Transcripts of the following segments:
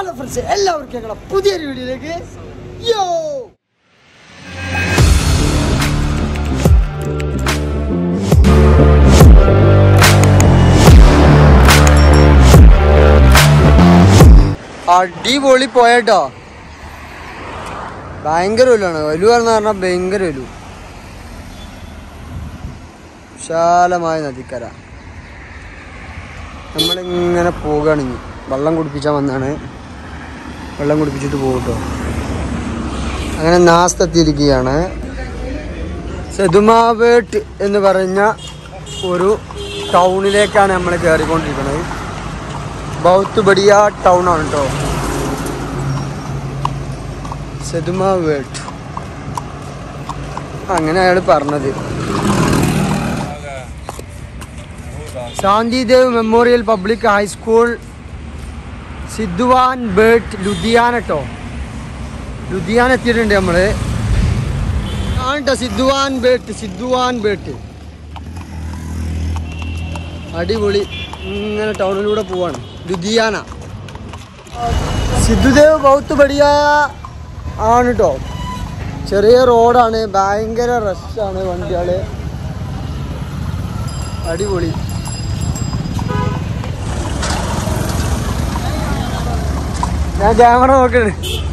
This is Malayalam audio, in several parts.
ഹലോ ഫ്രണ്ട്സ് എല്ലാവർക്കും ഞങ്ങളുടെ പുതിയൊരു വീഡിയോയിലേക്ക് യോ അടിപൊളി പോയട്ടോ ഭയങ്കര വലുവാണ് വലു എന്ന് പറഞ്ഞാൽ ഭയങ്കര വലു വിശാലമായ നദിക്കര നമ്മളിങ്ങനെ പോവുകയാണ് ഇനി വെള്ളം കുടിപ്പിച്ചാൽ വന്നാണ് വെള്ളം കുടിപ്പിച്ചിട്ട് പോകട്ടോ അങ്ങനെ നാസ്തെത്തിയിരിക്കുകയാണ് സെതുമാവേട്ട് എന്ന് പറഞ്ഞ ഒരു ടൗണിലേക്കാണ് നമ്മൾ കയറിക്കൊണ്ടിരിക്കുന്നത് ബൗത്ത് ബഡിയ ടൗൺ ആണ് കേട്ടോ സെതുമാവേട്ട് അങ്ങനെ അയാൾ പറഞ്ഞത് Shantidev memorial public high school Sidhwan Bet Ludhiana കേട്ടോ ലുധിയാന എത്തിയിട്ടുണ്ട് നമ്മള് ആണ് ട്ടോ സിദ്ധുവാൻ ബേട്ട് സിദ്ധുവാൻ ബേട്ട് അടിപൊളി ഇങ്ങനെ ടൗണിലൂടെ പോവാണ് ലുധിയാന സിദ്ധുദേവ് ബൗത്ത് ബടിയ ആണ് കേട്ടോ ചെറിയ റോഡാണ് ഭയങ്കര റഷാണ് വണ്ടികള് അടിപൊളി ഞാൻ ക്യാമറ നോക്കണ്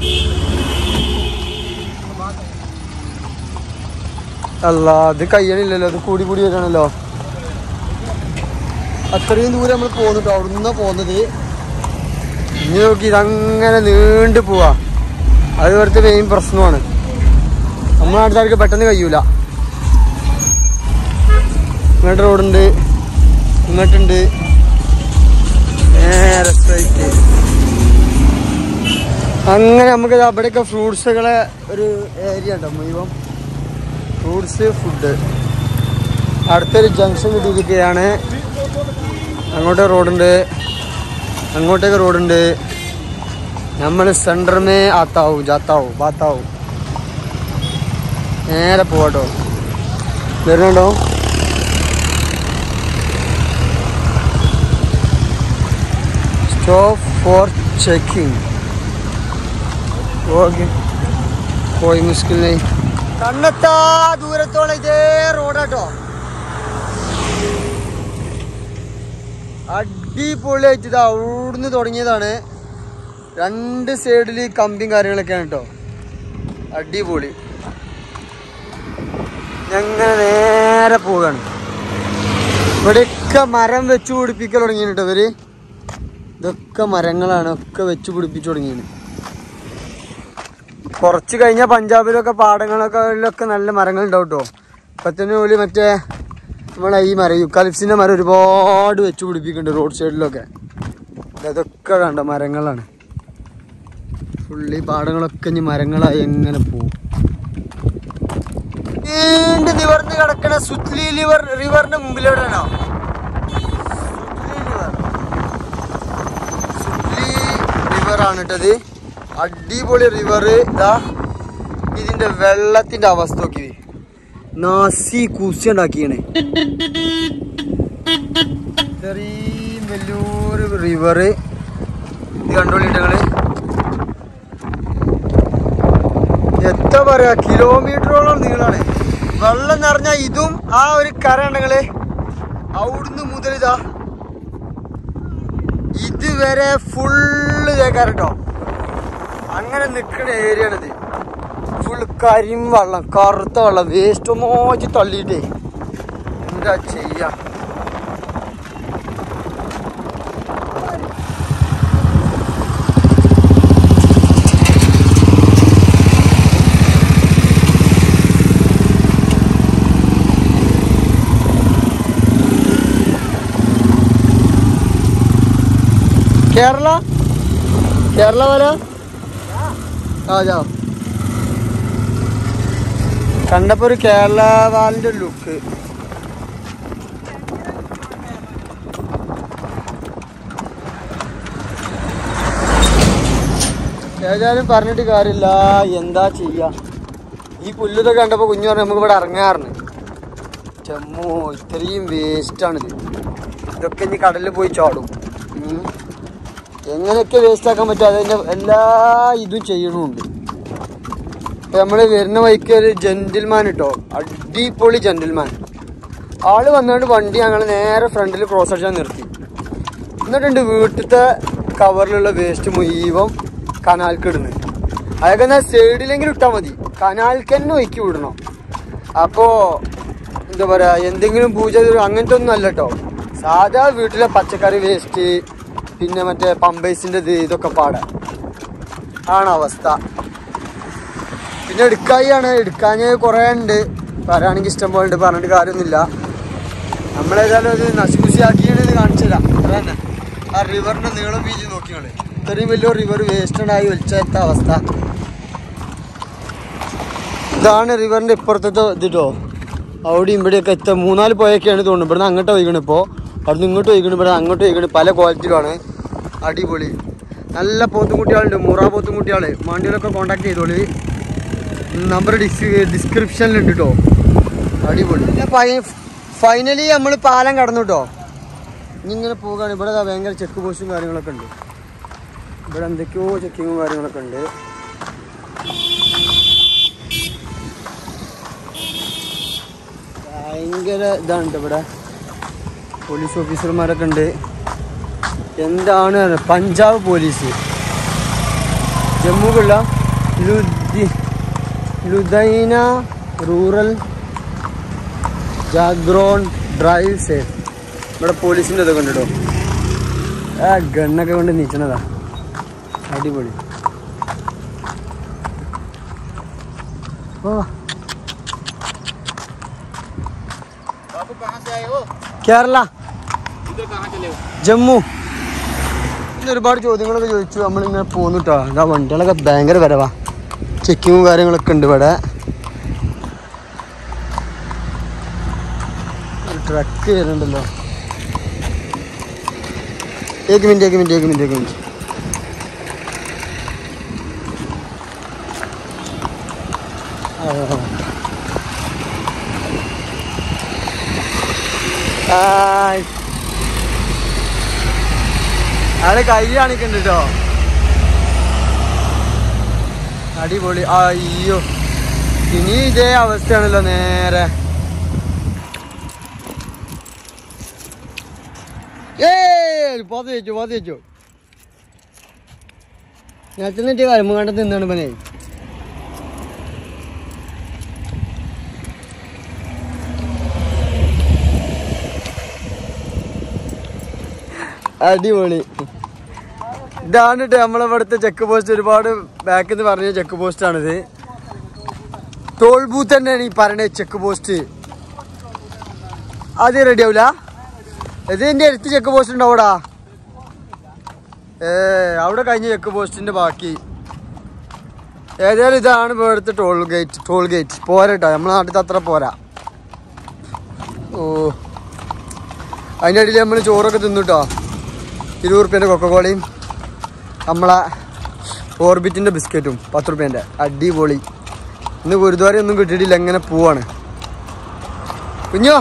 അല്ല അത് കഴിയണില്ലല്ലോ അത് കൂടി കൂടി വരണല്ലോ അത്രയും ദൂരം നമ്മൾ പോകുന്നുട്ടോ അവിടെ നിന്നാ പോകുന്നത് ഇനി നോക്കി ഇതങ്ങനെ നീണ്ടു പോവാ അത് ഇവിടുത്തെ മെയിൻ പ്രശ്നമാണ് നമ്മുടെ നാട്ടുകാർക്ക് പെട്ടെന്ന് കഴിയൂല ഇങ്ങോട്ട് റോഡുണ്ട് ഇങ്ങോട്ടുണ്ട് നേരെ സ്ട്രൈറ്റ് അങ്ങനെ നമുക്ക് ദാ അവിടെയൊക്കെ ഫ്രൂട്ട്സുകളെ ഒരു ഏരിയ ഉണ്ടോ മുഴുവൻ ഫ്രൂട്ട്സ് ഫുഡ് അടുത്തൊരു ജംഗ്ഷൻ കിട്ടിയിരിക്കുകയാണ് അങ്ങോട്ട് റോഡുണ്ട് അങ്ങോട്ടേക്ക് റോഡുണ്ട് നമ്മൾ സെൻറ്ററിമേ ആത്താവും ജാത്താവും ബാത്താവും നേരെ പോവാട്ടോ വരുന്നുണ്ടോ സ്റ്റോപ്പ് ഫോർ ചെക്കിംഗ് ഓക്കെ പോയി മുസ്കിലിനെ കണ്ണെത്താ ദൂരത്തോളം ഇതേ റോഡാട്ടോ അടിപൊളിയായിട്ട് ഇത് അവിടുന്ന് തുടങ്ങിയതാണ് രണ്ട് സൈഡിൽ കമ്പിയും കാര്യങ്ങളൊക്കെയാണ് കേട്ടോ അടിപൊളി ഞങ്ങനെ നേരെ പോവുകയാണ് ഇവിടെയൊക്കെ മരം വെച്ച് പിടിപ്പിക്കൽ തുടങ്ങിയാണ് കേട്ടോ ഇവര് ഇതൊക്കെ മരങ്ങളാണ് ഒക്കെ വെച്ച് പിടിപ്പിച്ചു തുടങ്ങിയത് കുറച്ച് കഴിഞ്ഞാൽ പഞ്ചാബിലൊക്കെ പാടങ്ങളൊക്കെ ഒക്കെ നല്ല മരങ്ങൾ ഉണ്ടാവും കേട്ടോ ഇപ്പത്തന്നെ പോലെ മറ്റേ നമ്മളെ ഈ മരം യുക്കാലിപ്സിന്റെ മരം ഒരുപാട് വെച്ച് പിടിപ്പിക്കുന്നുണ്ട് റോഡ് സൈഡിലൊക്കെ അതൊക്കെ കണ്ട മരങ്ങളാണ് ഫുള്ളി പാടങ്ങളൊക്കെ ഇനി മരങ്ങളായി എങ്ങനെ പോവും നീണ്ടു നിവർന്ന് കിടക്കണ സുത്ലി ലിവർ റിവറിന്റെ മുമ്പിലെവിടെയാണോ സുത്ലി റിവർ സുത്ലി റിവർ ആണ് കേട്ടത് അടിപൊളി റിവർ ഇതാ ഇതിന്റെ വെള്ളത്തിന്റെ അവസ്ഥ നോക്കി നാസി കൂസി ഉണ്ടാക്കിയാണ് ഇത്രയും വലിയൊരു റിവർ ഇത് കണ്ടോളിട്ടങ്ങള് എത്ര പറയാ കിലോമീറ്ററോളം നീളാണ് വെള്ളം നിറഞ്ഞ ഇതും ആ ഒരു കര ഉണ്ടെങ്കില് അവിടുന്ന് മുതൽ ഇതാ ഇതുവരെ ഫുള്ള് കേൾക്കാറ് കേട്ടോ അങ്ങനെ നിൽക്കുന്ന ഏരിയ ആണിത് ഫുൾ കരിം വെള്ളം കറുത്ത വെള്ളം വേസ്റ്റ് മോച്ച് തള്ളിയിട്ടേ എന്താ ചെയ്യാ കേരള കേരള वाला ആ ജാओ കണ്ടപ്പോ ഒരു കേരള വാലിന്റെ ലുക്ക് ഏതായാലും പറഞ്ഞിട്ട് കാര്യമില്ല എന്താ ചെയ്യാ ഈ പുല്ലൊക്കെ കണ്ടപ്പോ കുഞ്ഞു പറഞ്ഞു നമുക്ക് ഇവിടെ ഇറങ്ങാറുണ്ട് ചെമ്മോ ഇത്രയും വേസ്റ്റ് ആണിത് ഇതൊക്കെ ഇനി കടലിൽ പോയി ചാടും ഉം. എങ്ങനെയൊക്കെ വേസ്റ്റ് ആക്കാൻ പറ്റും അതിന്റെ എല്ലാ ഇതും ചെയ്യണമുണ്ട് ഇപ്പൊ നമ്മള് വരുന്ന വഴിക്ക് ഒരു ജെന്റിൽമാൻ കിട്ടോ അടിപൊളി ജെന്റിൽമാൻ ആള് വന്നുകൊണ്ട് വണ്ടി ഞങ്ങൾ നേരെ ഫ്രണ്ടിൽ ക്രോസ് അടിച്ചാൽ നിർത്തി എന്നിട്ടുണ്ട് വീട്ടിലത്തെ കവറിലുള്ള വേസ്റ്റ് മുഴുവൻ കനാൽക്ക് ഇടുന്നത് അതൊക്കെ എന്നാൽ സൈഡിലെങ്കിലും ഇട്ടാൽ മതി കനാൽക്ക് തന്നെ ഒഴുക്കി വിടണം അപ്പോ എന്താ പറയാ എന്തെങ്കിലും പൂജ അങ്ങനത്തെ ഒന്നും അല്ല കേട്ടോ സാധാ വീട്ടിലെ പച്ചക്കറി വേസ്റ്റ് പിന്നെ മറ്റേ പമ്പേഴ്സിന്റെ ഇത് ഇതൊക്കെ പാടെ ആണ് അവസ്ഥ പിന്നെ എടുക്കായിയാണ് എടുക്കാൻ കുറേ ഉണ്ട് പറയാണെങ്കിൽ ഇഷ്ടം പോലെ ഉണ്ട് പറഞ്ഞിട്ട് കാര്യമൊന്നുമില്ല നമ്മളേതായാലും അത് നശിമുശിയാക്കിയാണ് കാണിച്ചില്ല അതന്നെ ആ റിവറിന്റെ നീളം വീതി നോക്കിയാണ് ഇത്രയും വലിയ റിവർ വേസ്റ്റ് ഉണ്ടായി ഒലിച്ചെത്ത അവസ്ഥ ഇതാണ് റിവറിന്റെ ഇപ്പുറത്തെ ഇതിട്ടോ അവിടെയും ഇവിടെയൊക്കെ എത്ത മൂന്നാല് പോയൊക്കെയാണ് തോന്നുന്നു ഇവിടുന്ന് അങ്ങോട്ട് ഒഴിക്കണം ഇപ്പോൾ അവിടുന്ന് ഇങ്ങോട്ട് ഒഴിക്കണം ഇവിടെ അങ്ങോട്ട് ഒഴിക്കണം പല ക്വാളിറ്റിയിലാണ് അടിപൊളി നല്ല പോത്തുംകുട്ടികളുണ്ട് മുറ പോത്തുംകുട്ടികൾ വണ്ടികളൊക്കെ കോൺടാക്ട് ചെയ്തോളി നമ്പർ ഡിസ് ഡിസ്ക്രിപ്ഷനിലുണ്ട് കേട്ടോ അടിപൊളി ഫൈനലി നമ്മൾ പാലം കടന്നു കേട്ടോ ഇനി ഇങ്ങനെ പോവുകയാണ് ഇവിടെ ദാ ഭയങ്കര ചെക്ക് പോസ്റ്റും കാര്യങ്ങളൊക്കെ ഉണ്ട് ഇവിടെ എന്തൊക്കെയോ ചെക്കിങ്ങും കാര്യങ്ങളൊക്കെ ഉണ്ട് ഭയങ്കര ഇതാണ് ട്ടോ ഇവിടെ പോലീസ് ഓഫീസർമാരൊക്കെ ഉണ്ട് എന്താണ് പഞ്ചാബ് പോലീസ് ജമ്മുക്കുള്ള ലുധി Ludhiana rural Jagraon drive safe ഇവിടെ പോലീസിൻ്റെ ഇതൊക്കെ ഉണ്ട് കേട്ടോ ആ ഗണ്ണൊക്കെ കൊണ്ട് നീച്ചണതാ അടിപൊളി ഓ बापू कहाँ से आए हो കേരള इधर कहाँ चले हो ജമ്മു ഇന്ന് ഒരുപാട് ചോദ്യങ്ങളൊക്കെ ചോദിച്ചു നമ്മളിങ്ങനെ പോന്നു കേട്ടോ ഇതാ വണ്ടികളൊക്കെ ഭയങ്കര വരവാ ചെക്കിങ്ങും കാര്യങ്ങളൊക്കെ ഉണ്ട് ഇവിടെ ട്രക്ക് വരുന്നുണ്ടല്ലോ ഏക്ക് മിനിറ്റ് ഏക്ക് മിനിറ്റ് ഏക്ക് മിനിറ്റ് ഏക്ക് മിനിറ്റ് ഹായ് ആള് കൈ കാണിക്കണ്ട് കേട്ടോ അടിപൊളി ആ, അയ്യോ ഇനി ഇതേ അവസ്ഥയാണല്ലോ നേരെ ഏയ് പോത്ത് വെച്ചു പോത്ത് വെച്ചു ഞാൻ ചെന്നിട്ട് വരുമ്പോ കണ്ട തിന്നാണ് പനേ അടിപൊളി ഇതാണ് കേട്ടോ നമ്മളെ ഇവിടുത്തെ ചെക്ക് പോസ്റ്റ് ഒരുപാട് ബാക്കിൽ നിന്ന് പറഞ്ഞ ചെക്ക് പോസ്റ്റ് ആണിത് ടോൾ ബൂത്ത് തന്നെയാണ് ഈ പറഞ്ഞ ചെക്ക് പോസ്റ്റ് അത് റെഡി ആവൂല ഇത് എന്റെ അടുത്ത് ചെക്ക് പോസ്റ്റ് ഉണ്ടാവൂടാ ഏ അവിടെ കഴിഞ്ഞ ചെക്ക് പോസ്റ്റിന്റെ ബാക്കി ഏതായാലും ഇതാണ് ഇവിടുത്തെ ടോൾ ഗേറ്റ് ടോൾ ഗേറ്റ് പോരാട്ടോ നമ്മളെ നാട്ടിൽ അത്ര പോരാ ഓ അതിൻ്റെ ഇടയിൽ നമ്മൾ ചോറൊക്കെ തിന്നുട്ടോ ഇരുപത് റുപ്യേൻ്റെ കൊക്കക്കോളയും നമ്മളെ ഓർബിറ്റിൻ്റെ ബിസ്ക്കറ്റും പത്ത് റുപ്യേൻ്റെ അടിപൊളി ഇന്ന് ഗുരുദ്വാര ഒന്നും കിട്ടിയിട്ടില്ല എങ്ങനെ പോവാണ് കുഞ്ഞോ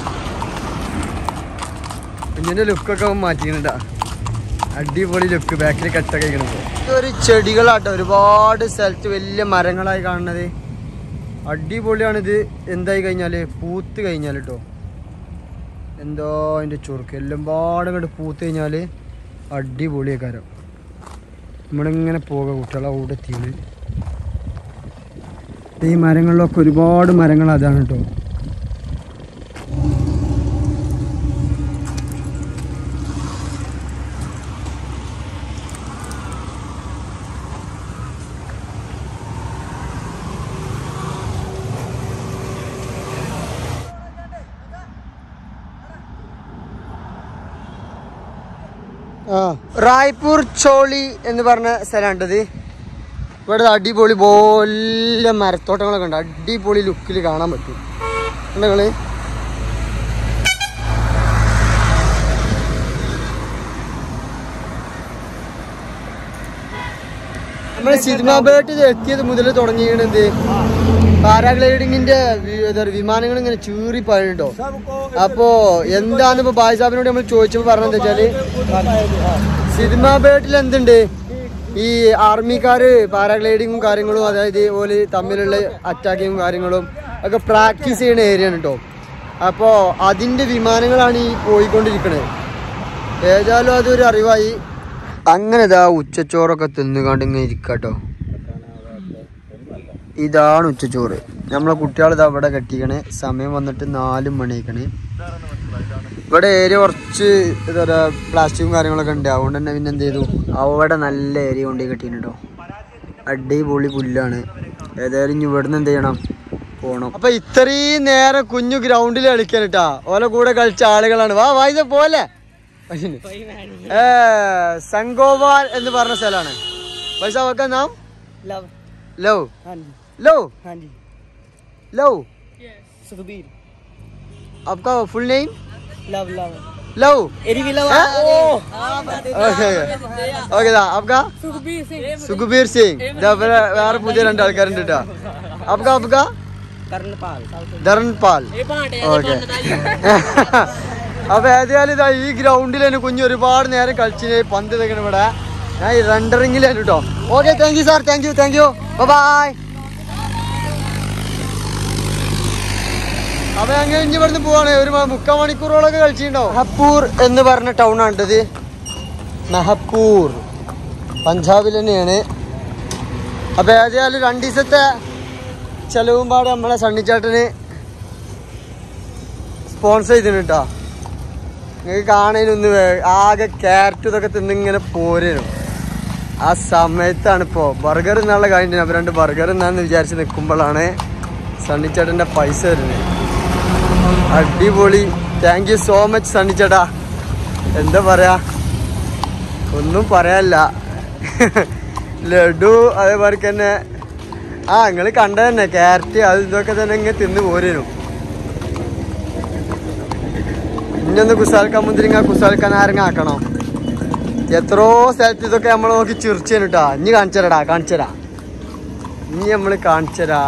കുഞ്ഞിൻ്റെ ലുക്കൊക്കെ അവൻ മാറ്റിക്കണട്ടാ അടിപൊളി ലുക്ക് ബാക്കിൽ കട്ടൊക്കെ കഴിക്കണത് ഇതൊരു ചെടികളാട്ടോ ഒരുപാട് സ്ഥലത്ത് വലിയ മരങ്ങളായി കാണുന്നത് അടിപൊളിയാണിത് എന്തായി കഴിഞ്ഞാല് പൂത്ത് കഴിഞ്ഞാൽ കേട്ടോ എന്തോ അതിൻ്റെ ചുറുക്ക് എല്ലാം പാടെ കണ്ട് പൂത്ത് കഴിഞ്ഞാൽ അടിപൊളിയേക്കാരം നമ്മളിങ്ങനെ പോകാം കുട്ടികളെ അവിടെ എത്തിയത് ഈ മരങ്ങളിലൊക്കെ ഒരുപാട് മരങ്ങൾ അതാണ് കേട്ടോ ആ റായ്പൂർ ചോളി എന്ന് പറഞ്ഞ സ്ഥലമുണ്ടത് ഇവിടെ അടിപൊളി പോലെ മരത്തോട്ടങ്ങളൊക്കെ ഉണ്ട് അടിപൊളി ലുക്കിൽ കാണാൻ പറ്റും കണ്ടോ നിങ്ങള് നമ്മൾ സിനിമാബേട്ട് എത്തിയത് മുതൽ തുടങ്ങിയത് പാരാഗ്ലൈഡിങ്ങിന്റെ വി- എന്താ പറയുക വിമാനങ്ങൾ ഇങ്ങനെ ചീറി പഴുണ്ടോ അപ്പോ എന്താന്ന് ഇപ്പൊ ബായ് സാബിനോട് നമ്മൾ ചോദിച്ചപ്പോ പറഞ്ഞെന്താ വെച്ചാല് സിനിമാബേട്ടിൽ എന്തുണ്ട് ഈ ആർമിക്കാര് പാരാഗ്ലൈഡിങ്ങും കാര്യങ്ങളും അതായത് ഓല് തമ്മിലുള്ള അറ്റാക്കിങ്ങും കാര്യങ്ങളും ഒക്കെ പ്രാക്ടീസ് ചെയ്യുന്ന ഏരിയ ആണ് കേട്ടോ അപ്പോൾ അതിൻ്റെ വിമാനങ്ങളാണ് ഈ പോയിക്കൊണ്ടിരിക്കുന്നത് ഏതായാലും അതൊരു അറിവായി അങ്ങനെ ഇതാ ഉച്ചച്ചോറൊക്കെ തിന്നുകാണ്ട് ഇങ്ങനെ ഇരിക്കാട്ടോ ഇതാണ് ഉച്ചച്ചോറ് നമ്മളെ കുട്ടികൾ ഇതാ ഇവിടെ കെട്ടിക്കണേ സമയം വന്നിട്ട് നാല് മണിക്കണേ ഇവിടെ ഏരിയ കുറച്ച് എന്താ പറയുക പ്ലാസ്റ്റിക്കും കാര്യങ്ങളൊക്കെ ഉണ്ട് അതുകൊണ്ട് തന്നെ പിന്നെ എന്ത് ചെയ്തു അവിടെ നല്ല ഏരിയ കൊണ്ട് കെട്ടിയിട്ടുണ്ടോ അടിപൊളി പുല്ലാണ് ഏതായാലും ഇനി ഇവിടുന്ന് എന്ത് ചെയ്യണം പോണം അപ്പൊ ഇത്രയും നേരം കുഞ്ഞു ഗ്രൗണ്ടിൽ കളിക്കാൻ കേട്ടാ ഓല കൂടെ കളിച്ച ആളുകളാണ് വാ വാ ഇത് പോലെ ഏ സംഗോവാൽ എന്ന് പറഞ്ഞ സ്ഥലമാണ് പൈസ വെക്കാൻ നാം लव ലവ് हाँ जी ലവ് हाँ जी ലവ് सुखबीर आपका फुल नेम लव लव लव एरी भी लव हाँ? ഓക്കെ ഓക്കെ आपका सुखबीर सिंह സുഖബീർ സിംഗ് ദാ വേറെ വേറെ പുതിയ രണ്ട് ആൾക്കാരുണ്ട് കേട്ടോ आपका आपका कर्णपाल ധരൺപാൽ ഓക്കെ അപ്പൊ ഏതായാലും ഇതാ ഈ ഗ്രൗണ്ടിൽ തന്നെ കുഞ്ഞ് ഒരുപാട് നേരം കളിച്ചിന് പന്ത് തെക്കണം ഇവിടെ ഞാൻ ഈ റണ്ടറിങ്ങിലാണ് കേട്ടോ okay thank you sir thank you thank you bye അപ്പൊ അങ്ങനെ ഇനി ഇവിടുന്ന് പോവാണ് ഒരു മ- മുക്കാൽ മണിക്കൂറോളൊക്കെ കളിച്ചിട്ടുണ്ടാവും മെഹപ്പൂർ എന്ന് പറഞ്ഞ ടൗൺ ആണിത് മെഹപ്പൂർ പഞ്ചാബിൽ തന്നെയാണ് അപ്പൊ ഏതായാലും രണ്ട് ദിവസത്തെ ചെലവും പാട് നമ്മളെ സണ്ണിച്ചേട്ടന് സ്പോൺസർ ചെയ്തിന് കേട്ടോ നിങ്ങൾക്ക് കാണാനൊന്ന് വേ- ആകെ ക്യാരറ്റ് ഇതൊക്കെ തിന്നിങ്ങനെ പോരും ആ സമയത്താണ് ഇപ്പോൾ ബർഗർ എന്നുള്ള കാര്യം അപ്പോൾ രണ്ട് ബർഗർ എന്നാന്ന് വിചാരിച്ച് നിൽക്കുമ്പോഴാണ് സണ്ണിച്ചേട്ടൻ്റെ പൈസ വരുന്നത് അടിപൊളി താങ്ക് യു സോ മച്ച് സണ്ണിച്ചേട്ടാ എന്താ പറയാ ഒന്നും പറയാനില്ല ലഡു അതേപോലെ തന്നെ ആ നിങ്ങൾ കണ്ട തന്നെ ക്യാരറ്റ് അത് ഇതൊക്കെ തന്നെ ഇങ്ങനെ തിന്ന് പോരും ഇന്നൊന്ന് കുസാൽക്ക മുന്തിരിങ്ങ കുസാൽക്ക നാരങ്ങ ആക്കണം എത്രയോ സ്ഥലത്ത് ഇതൊക്കെ നമ്മൾ നോക്കി ചിരിച്ചേന് കേട്ടാ ഇനി കാണിച്ചരാടാ കാണിച്ചരാ ഇനി നമ്മൾ കാണിച്ചരാ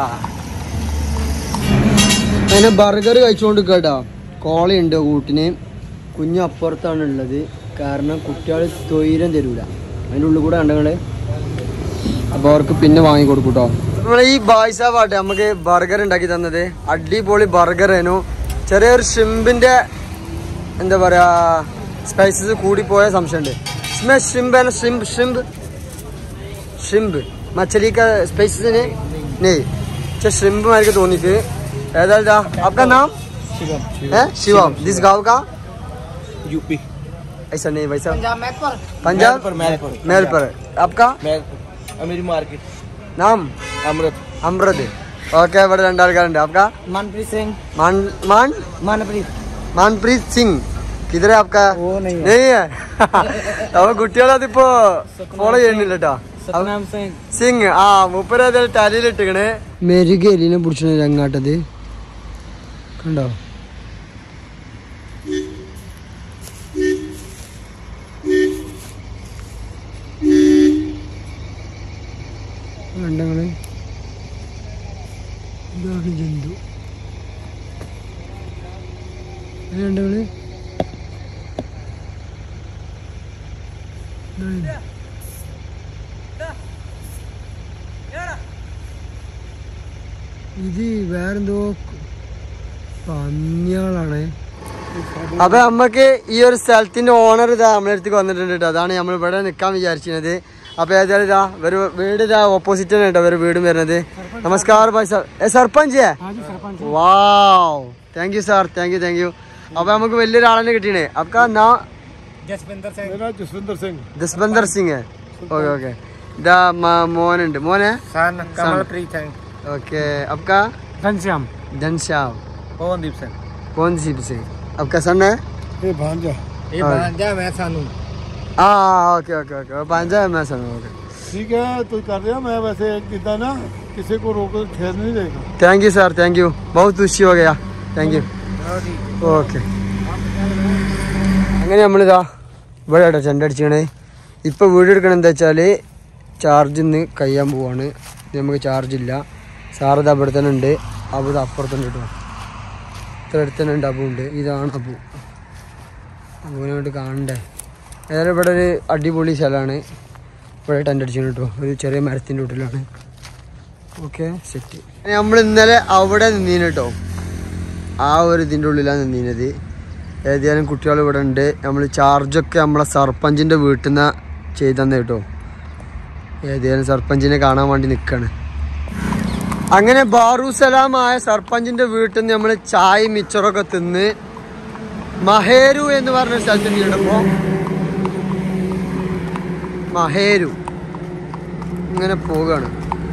അങ്ങനെ ബർഗർ കഴിച്ചുകൊണ്ട് കേട്ടോ കോളയുണ്ട് കൂട്ടിന് കുഞ്ഞു അപ്പുറത്താണ് ഉള്ളത് കാരണം കുട്ടികൾ തൊയിരം തരൂല അതിൻ്റെ ഉള്ളിൽ കൂടെ കണ്ടങ്ങള് അപ്പൊ അവർക്ക് പിന്നെ വാങ്ങി കൊടുക്കും കേട്ടോ നമ്മളെ ഈ ബായ്സ പാട്ട് നമുക്ക് ബർഗർ ഉണ്ടാക്കി തന്നത് അടിപൊളി ബർഗർ ആയിരുന്നു ചെറിയൊരു ഷിംബിന്റെ എന്താ പറയാ സ്പൈസസ് കൂടിപ്പോയ സംശയമുണ്ട് इसमें shrimp है ना shrimp shrimp shrimp मछली का स्पाइसेस ने नहीं अच्छा shrimp मार തോന്നിക്ക് ഏതായാലും ദാ, आपका नाम शिवम है शिवम दिस गांव का यूपी ऐसा नहीं वैसा पंजाब मैच पर पंजाब पर मैल पर मेल पर आपका मैल अमीरी मार्केट नाम अमृत അമൃത് ഓക്കെ ഇവിടെ രണ്ടാൾക്കാരുണ്ട് आपका मनप्रीत सिंह मान मान मनप्रीत മാൻപ്രീത് സിംഗ് കിതറെ आपका वो नहीं है നെയ്യ് അപ്പൊ കുട്ടികളതിപ്പോ ഫോളോ ചെയ്യുന്നില്ല കേട്ടോ सतनाम सिंह സിംഗ് ആ മൂപ്പര് അത് തലയിൽ ഇട്ടിക്കണ് മെരുക എലിനെ പിടിച്ച രങ്ങാട്ടത് കണ്ടോ കണ്ടങ്ങള് ഇതാണ് ജന്തു കണ്ടങ്ങള് ഇത് വേറെന്തോ പന്നിയാളാണ് അപ്പൊ നമ്മക്ക് ഈ ഒരു സ്ഥലത്തിന്റെ ഓണർ ഇതാ നമ്മളെ അടുത്തേക്ക് വന്നിട്ടുണ്ട് കേട്ടോ അതാണ് നമ്മൾ ഇവിടെ നിൽക്കാൻ വിചാരിച്ചിരുന്നത് അപ്പൊ ഏതായാലും ഇതാ ഒരു വീട് ഇതാ ഓപ്പോസിറ്റ് ആണ് കേട്ടോ ഒരു വീടും വരുന്നത് നമസ്കാരം ഭായ് സാർ ഏ sarpanch wow thank you sir thank you thank you അപ്പൊ നമുക്ക് വലിയൊരാളെന്നെ കിട്ടിയേ അപ്പൊ നാ जसविंदर सिंह मेरा जसविंदर सिंह ദസ്ബന്ദർ സിംഗ് ഓക്കെ ഓക്കെ ഇതാ മ- മോനുണ്ട് മോനെ सन कमलप्रीत सिंह ओके आपका घनश्याम घनश्याम पवनदीप सिंह कौन सी से आपका सन है ये भांजा ये और- भांजा मैं सानू हाँ ओके ओके ओके पांजा है मैं सन ओके ठीक है तो कर रहा मैं वैसे कितना ना किसी को रोक ठहर नहीं देगा thank you sir thank you बहुत खुशी हो गया താങ്ക് യു ഓക്കെ അങ്ങനെ നമ്മളിതാ ഇവിടെ കേട്ടോ ചെണ്ട അടിച്ചണേ ഇപ്പോൾ വീഡിയോ എടുക്കണം എന്താ വെച്ചാൽ ചാർജ് ഇന്ന് കഴിയാൻ പോവാണ് ഇത് നമുക്ക് ചാർജ് ഇല്ല സാറ് ഇത് അവിടെ തന്നെ ഉണ്ട് അബു ഇത് അപ്പുറത്തുണ്ട് കേട്ടോ ഇത്ര അടുത്ത് തന്നെ ഉണ്ട് അബു ഉണ്ട് ഇതാണ് അബു അബുവിനെ കൊണ്ട് കാണണ്ടേ ഏതായാലും ഇവിടെ ഒരു അടിപൊളി സ്ഥലമാണ് ഇവിടെ ടെൻ്റ് അടിച്ചു കേട്ടോ ഒരു ചെറിയ മരത്തിൻ്റെ വീട്ടിലാണ് ഓക്കെ സെറ്റ് നമ്മൾ ഇന്നലെ അവിടെ നിന്നീന് കേട്ടോ ആ ഒരു ഇതിൻ്റെ ഉള്ളിലാണ് നിന്നീനത് ഏതായാലും കുട്ടികൾ ഇവിടെ ഉണ്ട് നമ്മൾ ചാർജൊക്കെ നമ്മളെ സർപ്പഞ്ചിൻ്റെ വീട്ടിൽ നിന്ന് ചെയ്തെന്ന് കേട്ടോ ഏതായാലും സർപ്പഞ്ചിനെ കാണാൻ വേണ്ടി നിൽക്കുകയാണ് അങ്ങനെ ബാറുസലാമായ സർപ്പഞ്ചിന്റെ വീട്ടിൽ നിന്ന് നമ്മൾ ചായ മിച്ചറൊക്കെ തിന്ന് മഹേരു എന്ന് പറഞ്ഞ സ്ഥലത്ത് നീണ്ടപ്പോ മഹേരു ഇങ്ങനെ പോവുകയാണ്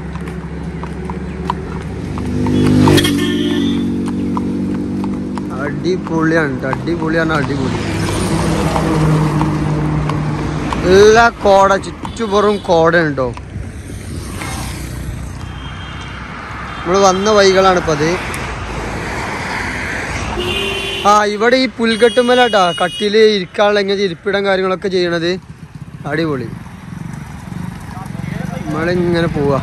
അടിപൊളിയാണ് ട്ടോ. അടിപൊളിയാണ് അടിപൊളി എല്ലാ കോട ചുറ്റുപുറം കോടയാണ് കേട്ടോ നമ്മൾ വന്ന വഴികളാണ് ഇപ്പം അത് ആ ഇവിടെ ഈ പുൽകെട്ടുമലാട്ടാ കട്ടില് ഇരിക്കാനുള്ള എങ്ങനെ ഇരിപ്പിടം കാര്യങ്ങളൊക്കെ ചെയ്യണത് അടിപൊളി നമ്മളിങ്ങനെ പോവാ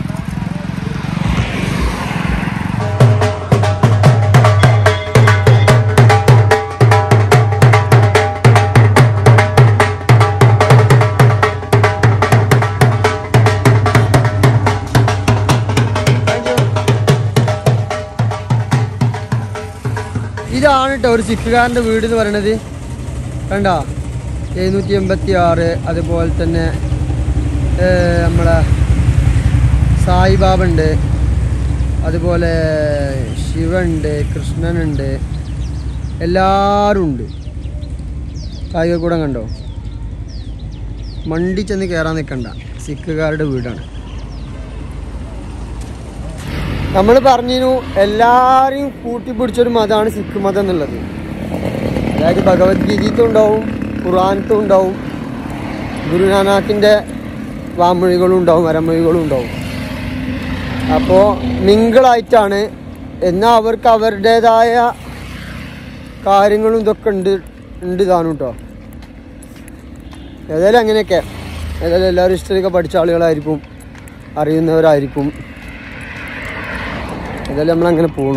ഇതാണ് കേട്ടോ ഒരു സിഖുകാരൻ്റെ വീട് എന്ന് പറയണത് കണ്ട എഴുന്നൂറ്റി എൺപത്തി ആറ് അതുപോലെ തന്നെ ഏ, നമ്മളെ സായിബാബ ഉണ്ട് അതുപോലെ ശിവനുണ്ട് കൃഷ്ണനുണ്ട് എല്ലാവരും ഉണ്ട് കായികക്കൂടം കണ്ടോ മണ്ടി ചെന്ന് കയറാൻ നിൽക്കണ്ട സിഖുകാരുടെ വീടാണ് നമ്മൾ പറഞ്ഞു എല്ലാരെയും കൂട്ടിപ്പിടിച്ചൊരു മതമാണ് സിഖ് മതം എന്നുള്ളത് അതായത് ഭഗവത്ഗീതത്തും ഉണ്ടാവും ഖുർആാനത്തും ഉണ്ടാവും ഗുരുനാനാക്കിൻ്റെ വാമൊഴികളും ഉണ്ടാവും വരമൊഴികളും ഉണ്ടാവും അപ്പോൾ മിങ്കിളായിട്ടാണ് എന്നാൽ അവർക്ക് അവരുടേതായ കാര്യങ്ങളും ഇതൊക്കെ ഉണ്ട് ഉണ്ട് താനും കേട്ടോ ഏതായാലും അങ്ങനെയൊക്കെ ഏതായാലും എല്ലാവരും ഹിസ്റ്ററിയൊക്കെ പഠിച്ച ആളുകളായിരിക്കും അറിയുന്നവരായിരിക്കും ഏതായാലും നമ്മളങ്ങനെ പോണു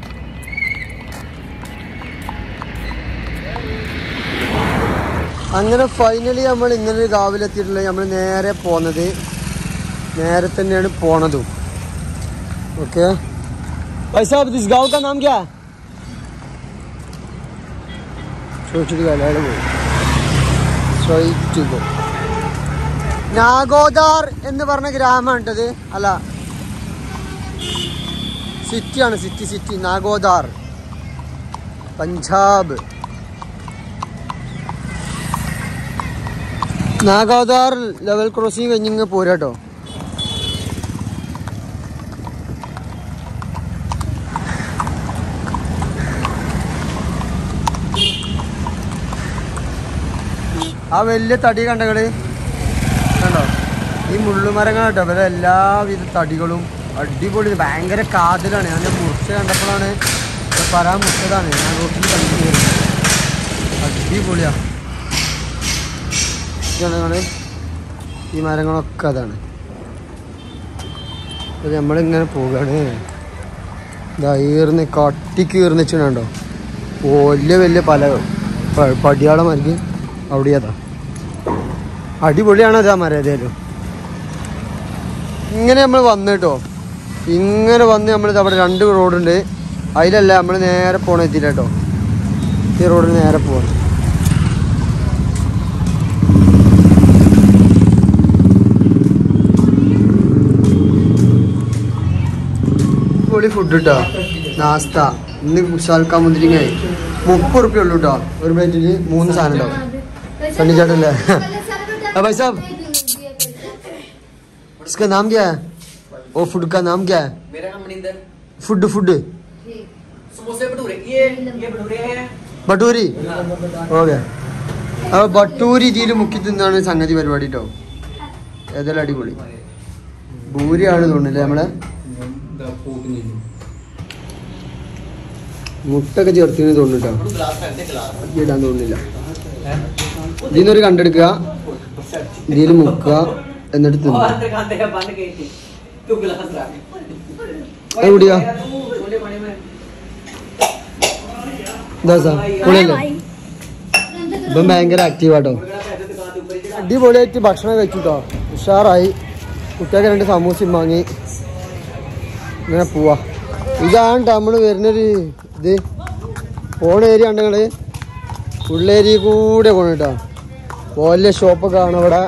അങ്ങനെ ഫൈനലി നമ്മൾ ഇന്നലെ രാവിലെ എത്തിയിട്ടുള്ളത് നമ്മൾ നേരെ പോന്നത് നേരെ തന്നെയാണ് പോണതും ഓക്കെ പൈസ ദിസ് ഗാവ് കാ നാം ക്യാ ചോദിച്ചിട്ട് കലയാള് പോയി സ്ട്രൈറ്റ് ഗോ നാഗോദാർ എന്ന് പറഞ്ഞ ഗ്രാമമാണ് കേട്ടത് അല്ല സിറ്റിയാണ് city city Nakodar Punjab Nakodar level crossing കഴിഞ്ഞിങ്ങ് പോരാട്ടോ ആ വലിയ തടി കണ്ടകള് കണ്ടോ ഈ മുള്ളുമരങ്ങൾ കേട്ടോ ഇവരെ എല്ലാവിധ തടികളും അടിപൊളി ഭയങ്കര കാതലാണ് ഞാൻ മുറിച്ച് കണ്ടപ്പോഴാണ് ഇത് പറയാൻ മുറിച്ചതാണ് ഞാൻ റോട്ടിൽ കണ്ടു അടിപൊളിയാ ജനങ്ങള് ഈ മരങ്ങളൊക്കെ അതാണ് ഇത് നമ്മളിങ്ങനെ പോവുകയാണ് ഇതാ ഈർന്ന് കട്ടിക്ക് ഈർന്ന് വെച്ചിട്ടുണ്ടോ വലിയ വലിയ പല പ- പടിയാളെ മരിക്ക് അവിടെ അതാ അടിപൊളിയാണ് അതാ മരം ഏതായാലും ഇങ്ങനെ നമ്മൾ വന്നു കേട്ടോ ഇങ്ങനെ വന്ന് നമ്മൾ അവിടെ രണ്ട് റോഡുണ്ട് അതിലല്ല നമ്മൾ നേരെ പോണ എത്തിയില്ല കേട്ടോ ഈ റോഡിൽ നേരെ പോകണം പൊളി ഫുഡ് കേട്ടോ നാസ്ത ഇന്ന് കുശാൽക്ക മുന്തിരിങ്ങായി മുപ്പത് റുപ്യ ഉള്ളൂ കേട്ടോ ഒരു പ്ലേറ്റിന് മൂന്ന് സാധനം ഉണ്ടാവും സണ്ണിച്ചേട്ടല്ലേ हाँ भाई साहब इसका नाम क्या है वो फूड का नाम क्या है मेरा नाम मनिंदर फूड फूड समोसे भटूरे ये ये भटूरे हैं ബട്ടൂരി ഓക്കെ അപ്പോൾ ബട്ടൂരി ഇതിൽ മുക്കി തിന്നാണ് സംഗതി പരിപാടി കേട്ടോ ഏതായാലും അടിപൊളി ഭൂരിയാണ് തോന്നുന്നില്ലേ നമ്മളെ മുട്ടൊക്കെ ചേർത്തിന് തോന്നുന്നു കേട്ടോ ഇടാൻ തോന്നുന്നില്ല ഇതിന്നൊരു കണ്ടെടുക്കുക ഇതിൽ മുക്കുക എന്നിട്ട് തിന്നുക खाते खाते हैं बन गई थी तू गिलास रख എവിടെയാ छोले पानी में എന്താ സാ പൊളിയല്ലേ ഇപ്പം ഭയങ്കര ആക്റ്റീവ് ആട്ടോ बड़ा पैसे दुकान तू അടിപൊളിയായിട്ട് ഭക്ഷണം കഴിച്ചു കേട്ടോ ഉഷാറായി കുട്ടിയൊക്കെ രണ്ട് സമൂസയും വാങ്ങി ഇങ്ങനെ പോവാ ഇതാണ് നമ്മൾ വരുന്നൊരു ഇത് പോണ ഏരിയ ഉണ്ട് നിങ്ങള് ഉള്ളേരിയ കൂടെ പോണിട്ടോ വലിയ ഷോപ്പൊക്കെ ആണ് ഇവിടെ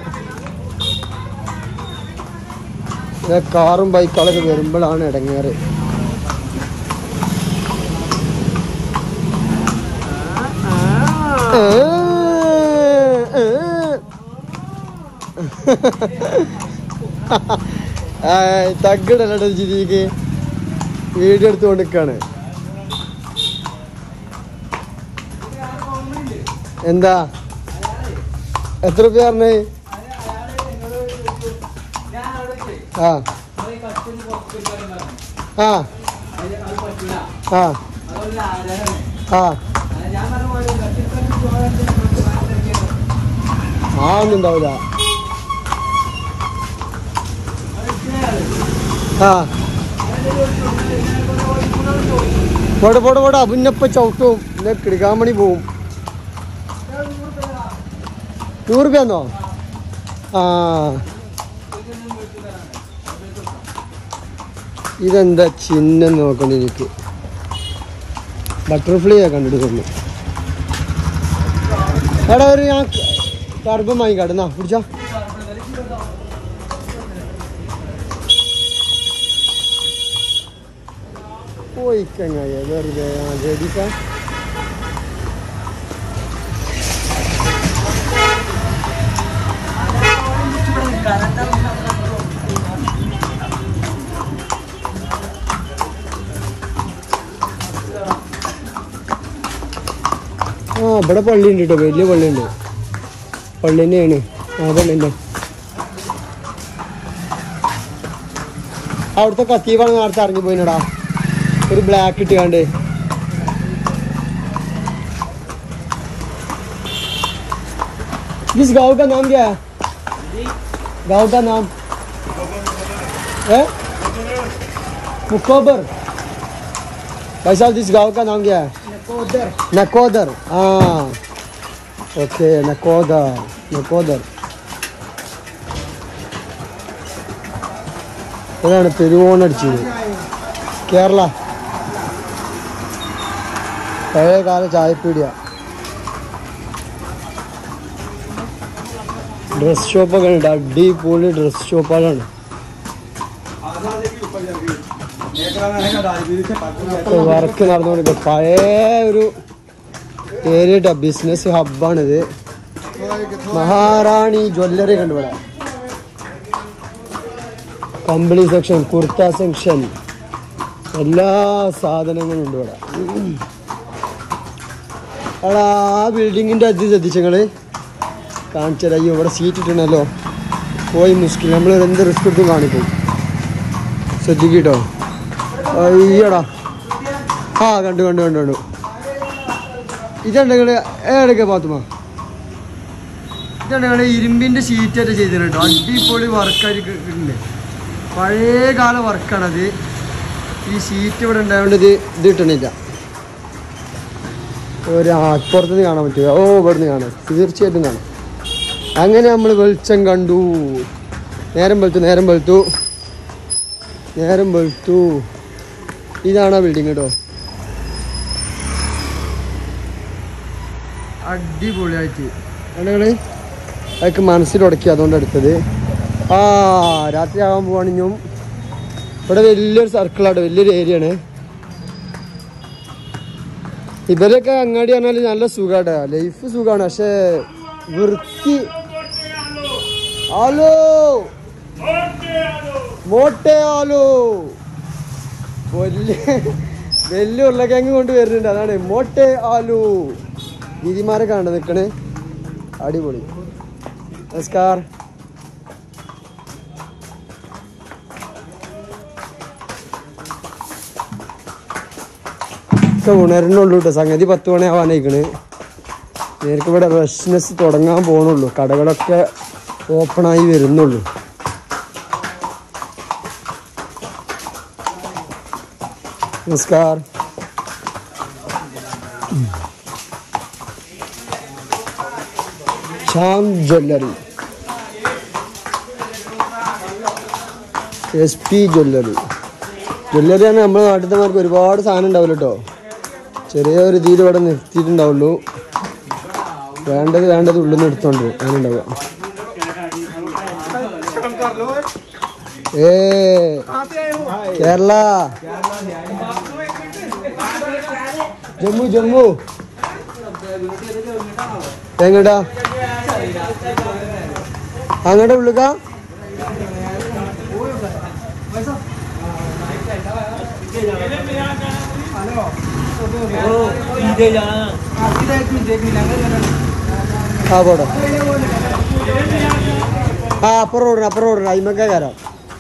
ഇങ്ങനെ കാറും ബൈക്കുകളൊക്കെ വരുമ്പോഴാണ് ഇടങ്ങേറ് തഗിടല്ലോ ജിതിക്ക് വീഡിയോ എടുത്തുകൊണ്ട് നിൽക്കാണ് എന്താ എത്ര രൂപ പറഞ്ഞേ ആ ആ ആ ആ ആ ഒന്നും ഉണ്ടാവില്ല ആ പോട്ടെ പോട്ടെ പോട്ടെ അഭിന്നപ്പ ചവിട്ടും പിന്നെ കിടുക്കാമണി പോവും നൂറ് രൂപയാന്നോ ആ ഇതെന്താ ചിഹ്നം നോക്കണ്ട എനിക്ക് ബട്ടർഫ്ലൈ കണ്ടെടുക്കുന്നു എടാ ഒരു ഞാൻ കറുപ്പം വാങ്ങിക്കാട്ടെ എന്നാ പിടിച്ചാ പോയി കങ്ങായ വെറുതെ ജഡിക്ക ആ ഇവിടെ പള്ളി ഉണ്ട് കേട്ടോ വലിയ പള്ളി ഉണ്ട് പള്ളി തന്നെയാണ് ആ പള്ളി തന്നെ അവിടുത്തെ കത്തീവാണ് നേരത്തെ ഇറങ്ങി പോയിനടാ ഒരു ബ്ലാക്ക് ഇട്ടുകാണ്ട് इस गांव का नाम क्या है गांव का नाम है मुकोबर भाई साहब इस गांव का नाम क्या है नकोदर नकोदर हाँ ओके नकोदर नकोदर ഇതാണ് പെരുവോണടിച്ചത് കേരള പഴയകാല ചായപ്പീടിയ ഡ്രസ് ഷോപ്പൊക്കെ ഉണ്ട് അടിപൊളി ഡ്രസ് ഷോപ്പുകളാണ് വർക്ക് നടന്നുകൊണ്ടിരിക്കുക പഴയ ഒരു ഏരിയ ബിസിനസ് ഹബ്ബാണിത് മഹാറാണി ജ്വല്ലറി കണ്ടുപിടാം കമ്പിളി സെക്ഷൻ കുർത്ത സെക്ഷൻ എല്ലാ സാധനങ്ങളും ഉണ്ട് ഇവിടെ എടാ ആ ബിൽഡിങ്ങിൻ്റെ അത് ശ്രദ്ധിച്ചങ്ങള് കാണിച്ചത് അയ്യോ ഇവിടെ സീറ്റ് ഇട്ടണല്ലോ പോയി മുസ്കിൽ നമ്മൾ എന്ത് റിസ്ക് എടുത്തും കാണിക്കും ശ്രദ്ധിക്കട്ടോ അയ്യടാ ആ കണ്ടു കണ്ടു കണ്ടു കണ്ടു ഇതുണ്ടെങ്കിൽ ഏടൊക്കെ പാത്തുമ ഇതുണ്ടെങ്കിൽ ഇരുമ്പിൻ്റെ ഷീറ്റായിട്ട് ചെയ്തിട്ടുണ്ട് കേട്ടോ അടിപൊളി വർക്കായിട്ടുണ്ട് പഴയ കാല വർക്കാണത് ഈ ഷീറ്റ് ഇവിടെ ഉണ്ടായതുകൊണ്ട് ഇത് ഇത് കിട്ടണില്ല ഒരു അപ്പുറത്തുനിന്ന് കാണാൻ പറ്റുക ഓ ഇവിടുന്ന് കാണാം തീർച്ചയായിട്ടും കാണാം അങ്ങനെ നമ്മൾ വെളിച്ചം കണ്ടു നേരം വെളുത്തു നേരം വെളുത്തു നേരം വെളുത്തു ഇതാണ് ആ ബിൽഡിങ് കേട്ടോ അടിപൊളിയായിട്ട് കണ്ടങ്ങള് അതൊക്കെ മനസ്സിൽ ഉടക്കി അതുകൊണ്ട് എടുത്തത് ആ രാത്രി ആകാൻ പോവാണിഞ്ഞും ഇവിടെ വലിയൊരു സർക്കിളാണ് വലിയൊരു ഏരിയ ആണ് ഇവരൊക്കെ അങ്ങാടി പറഞ്ഞാൽ നല്ല സുഖാണ് ലൈഫ് സുഖാണ് പക്ഷെ വൃത്തി ഹലോ മോട്ടെ ആലോ വലിയ വലിയ ഉരുളക്കിഴങ്ങ് കൊണ്ട് വരുന്നുണ്ട് അതാണ് മോട്ടെ ആലു ദീദിമാരെ കണ്ട് നിൽക്കണേ അടിപൊളി നമസ്കാർ ഒക്കെ ഉണരണുള്ളൂ കേട്ടോ സംഗതി പത്ത് മണി ആവാനായിക്കണ് നേർക്ക് ഇവിടെ ബിസിനസ് തുടങ്ങാൻ പോകണുള്ളൂ കടകളൊക്കെ ഓപ്പണായി വരുന്നുള്ളൂ നമസ്കാർ Shyam jewellery S P jewellery jewellery ആണ് നമ്മുടെ നാട്ടിലമാർക്ക് ഒരുപാട് സാധനം ഉണ്ടാവില്ല കേട്ടോ ചെറിയ ഒരു ഇതിൽ ഇവിടെ നിർത്തിയിട്ടുണ്ടാവുള്ളൂ വേണ്ടത് വേണ്ടത് ഉള്ളിൽ നിന്ന് എടുത്തോണ്ട് അങ്ങനെ ഉണ്ടാവുക ഏ കേരള ജമ്മു ജമ്മു എങ്ങടാ അങ്ങടെ ഉള്ളിക്ക ആ പോട്ടെ ആ അപ്പുറം റോഡിന് അപ്പുറം റോഡിന് അയിമക്ക കയറാം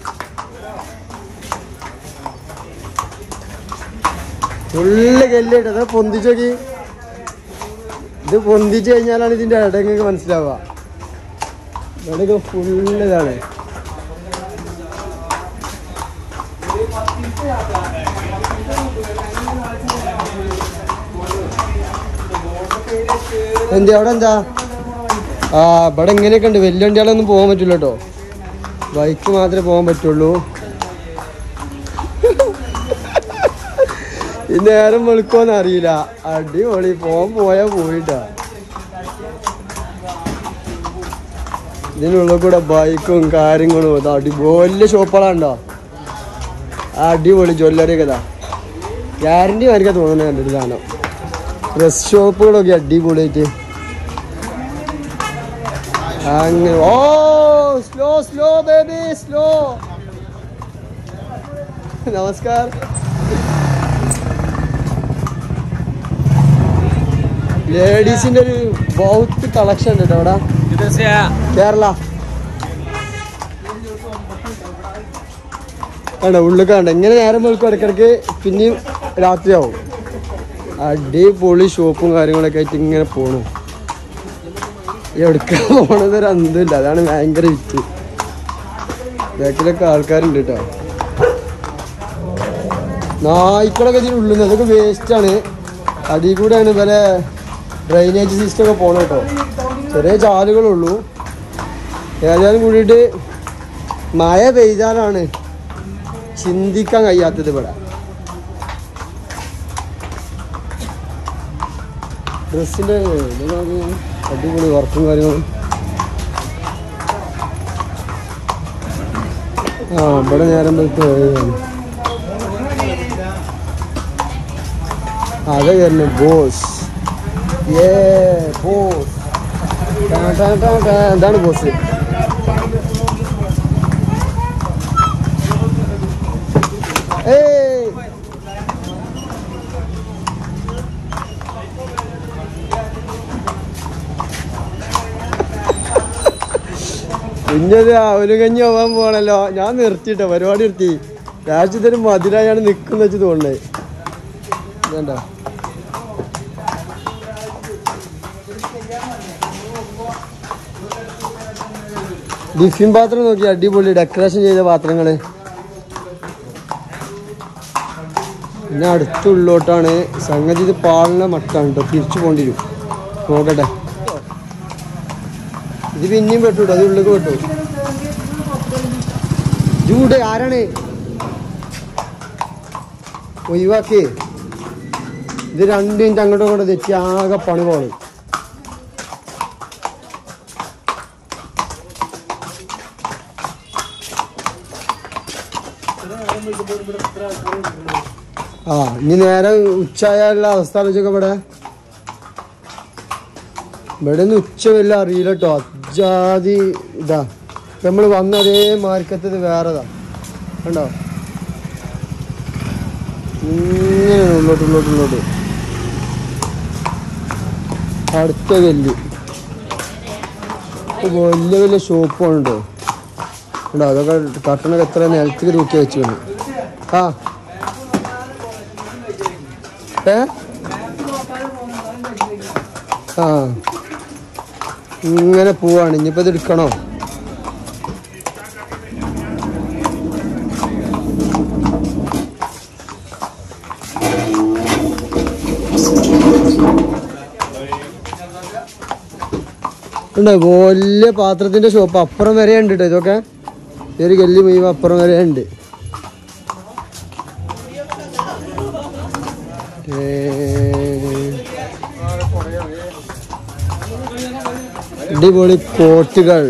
ഫുള്ള് കല്ലിട്ട് അത് പൊന്തിച്ചോക്കി ഇത് പൊന്തിച്ച് കഴിഞ്ഞാലാണ് ഇതിന്റെ ഇടങ്ങൾക്ക് മനസ്സിലാവുക ഇവിടെയൊക്കെ ഫുള്ള് ഇതാണ് എന്ത് അവിടെ എന്താ ആ ഇവിടെ ഇങ്ങനെയൊക്കെ ഉണ്ട് വലിയ വണ്ടികളൊന്നും പോകാൻ പറ്റില്ല കേട്ടോ ബൈക്ക് മാത്രമേ പോകാൻ പറ്റുള്ളൂ ഈ നേരം വെളുക്കോന്ന് അറിയില്ല അടിപൊളി പോകാൻ പോയാ പോയിട്ടാ ഇതിനുള്ളിൽ കൂടെ ബൈക്കും കാര്യങ്ങളും ഇത് അടിപൊളി ഷോപ്പുകളുണ്ടോ അടിപൊളി ജ്വല്ലറി ഒക്കെ ഇതാ ഗ്യാരണ്ടി ആയിരിക്കും തോന്നുന്നത് കണ്ടിട്ട് സാധനം ഡ്രസ് ഷോപ്പുകളൊക്കെ അടിപൊളിയായിട്ട് അങ്ങനെ oh slow slow baby slow നമസ്കാർ ലേഡീസിന്റെ ഒരു ബൗത്ത് കളക്ഷൻ ഉണ്ട് കേട്ടോ അവിടെ किधर से आया കേരള കണ്ട ഉള്ളിൽ കണ്ട ഇങ്ങനെ നേരം വെളുക്കും ഇടയ്ക്കിടയ്ക്ക് പിന്നെയും രാത്രിയാവും അടിപൊളി ഷോപ്പും കാര്യങ്ങളൊക്കെ ആയിട്ട് ഇങ്ങനെ പോണു എവിടേക്ക് പോണത് ഒരു അന്തമില്ല അതാണ് ഭയങ്കര വിറ്റ് ബാക്കിലൊക്കെ ആൾക്കാരുണ്ട് കേട്ടോ നായ്ക്കളൊക്കെ ഇതിന് ഉള്ളിൽ അതൊക്കെ വേസ്റ്റാണ് അതിൽ കൂടെയാണ് ഇവരെ ഡ്രൈനേജ് സിസ്റ്റം ഒക്കെ പോണത് കേട്ടോ ചെറിയ ചാലുകളുള്ളൂ ഏതായാലും കൂടിയിട്ട് മഴ പെയ്താലാണ് ചിന്തിക്കാൻ കഴിയാത്തത് ഇവിടെ ഡ്രസ്സിൻ്റെ അടിപൊളി വർക്കും കാര്യങ്ങളും ആ ഇവിടെ നേരം വെളുത്ത് പോയതാണ് അതെ തന്നെ ബോസ് ഏ ബോസ് ടാ, ടാ, ടാ, ടാ. എന്താണ് ബോസ് ഏയ് ഇഞ്ഞൊരു അവലും കഞ്ഞി ആവാൻ പോകണല്ലോ ഞാൻ നിർത്തിട്ടോ പരിപാടി നിർത്തി രാജ്യത്തിന് മതിലായാണ് നിക്കുന്ന വെച്ച് തോന്നണേ വേണ്ട ഡിഫിൻ പാത്രം നോക്കി അടിപൊളി ഡെക്കറേഷൻ ചെയ്ത പാത്രങ്ങള് പിന്നെ അടുത്തുള്ളോട്ടാണ് സംഗതി ഇത് പാടുന്ന മട്ടാണ് കേട്ടോ തിരിച്ചു പോണ്ടി വരും നോക്കട്ടെ ഇത് പിന്നെയും പെട്ടു അത് ഉള്ളിലേക്ക് പെട്ടു ചൂട് ആരാണ് ഒഴിവാക്കി ഇത് രണ്ട് മിനിറ്റ് അങ്ങോട്ടും ഇങ്ങോട്ടും തെറ്റി ആകെ പണി പോണ് ആ ഇനി നേരെ ഉച്ചയായുള്ള അവസ്ഥ ആലോചിച്ചൊക്കെ ഇവിടെ ഇവിടെ നിന്ന് ഉച്ച വല്ല അറിയില്ല കേട്ടോ അജാതി ഇതാ നമ്മൾ വന്ന അതേ മാർക്കത്തത് വേറെതാ കണ്ടോ ഇങ്ങനെ ഉള്ളോട്ട് ഉള്ളോട്ട് ഉള്ളോട്ട് അടുത്ത കല്ല് ഇപ്പൊ വലിയ വലിയ ഷോപ്പുണ്ട് കേട്ടോ കണ്ടോ അതൊക്കെ കട്ടണൊക്കെ എത്ര നിലത്തേക്ക് തൂക്കി വെച്ചു ആ ഏ ആ ഇങ്ങനെ പോവാണ് ഇനിയിപ്പോ ഇത് എടുക്കണോ ഉണ്ടോ വലിയ പാത്രത്തിന്റെ ഷോപ്പ് അപ്പുറം വരെ ഉണ്ട് കേട്ടോ ഇതൊക്കെ ഈ ഒരു ഗല്ലി മുഴുവൻ അപ്പുറം വരെ ഉണ്ട് ഏ, അടിപൊളി കോട്ടുകൾ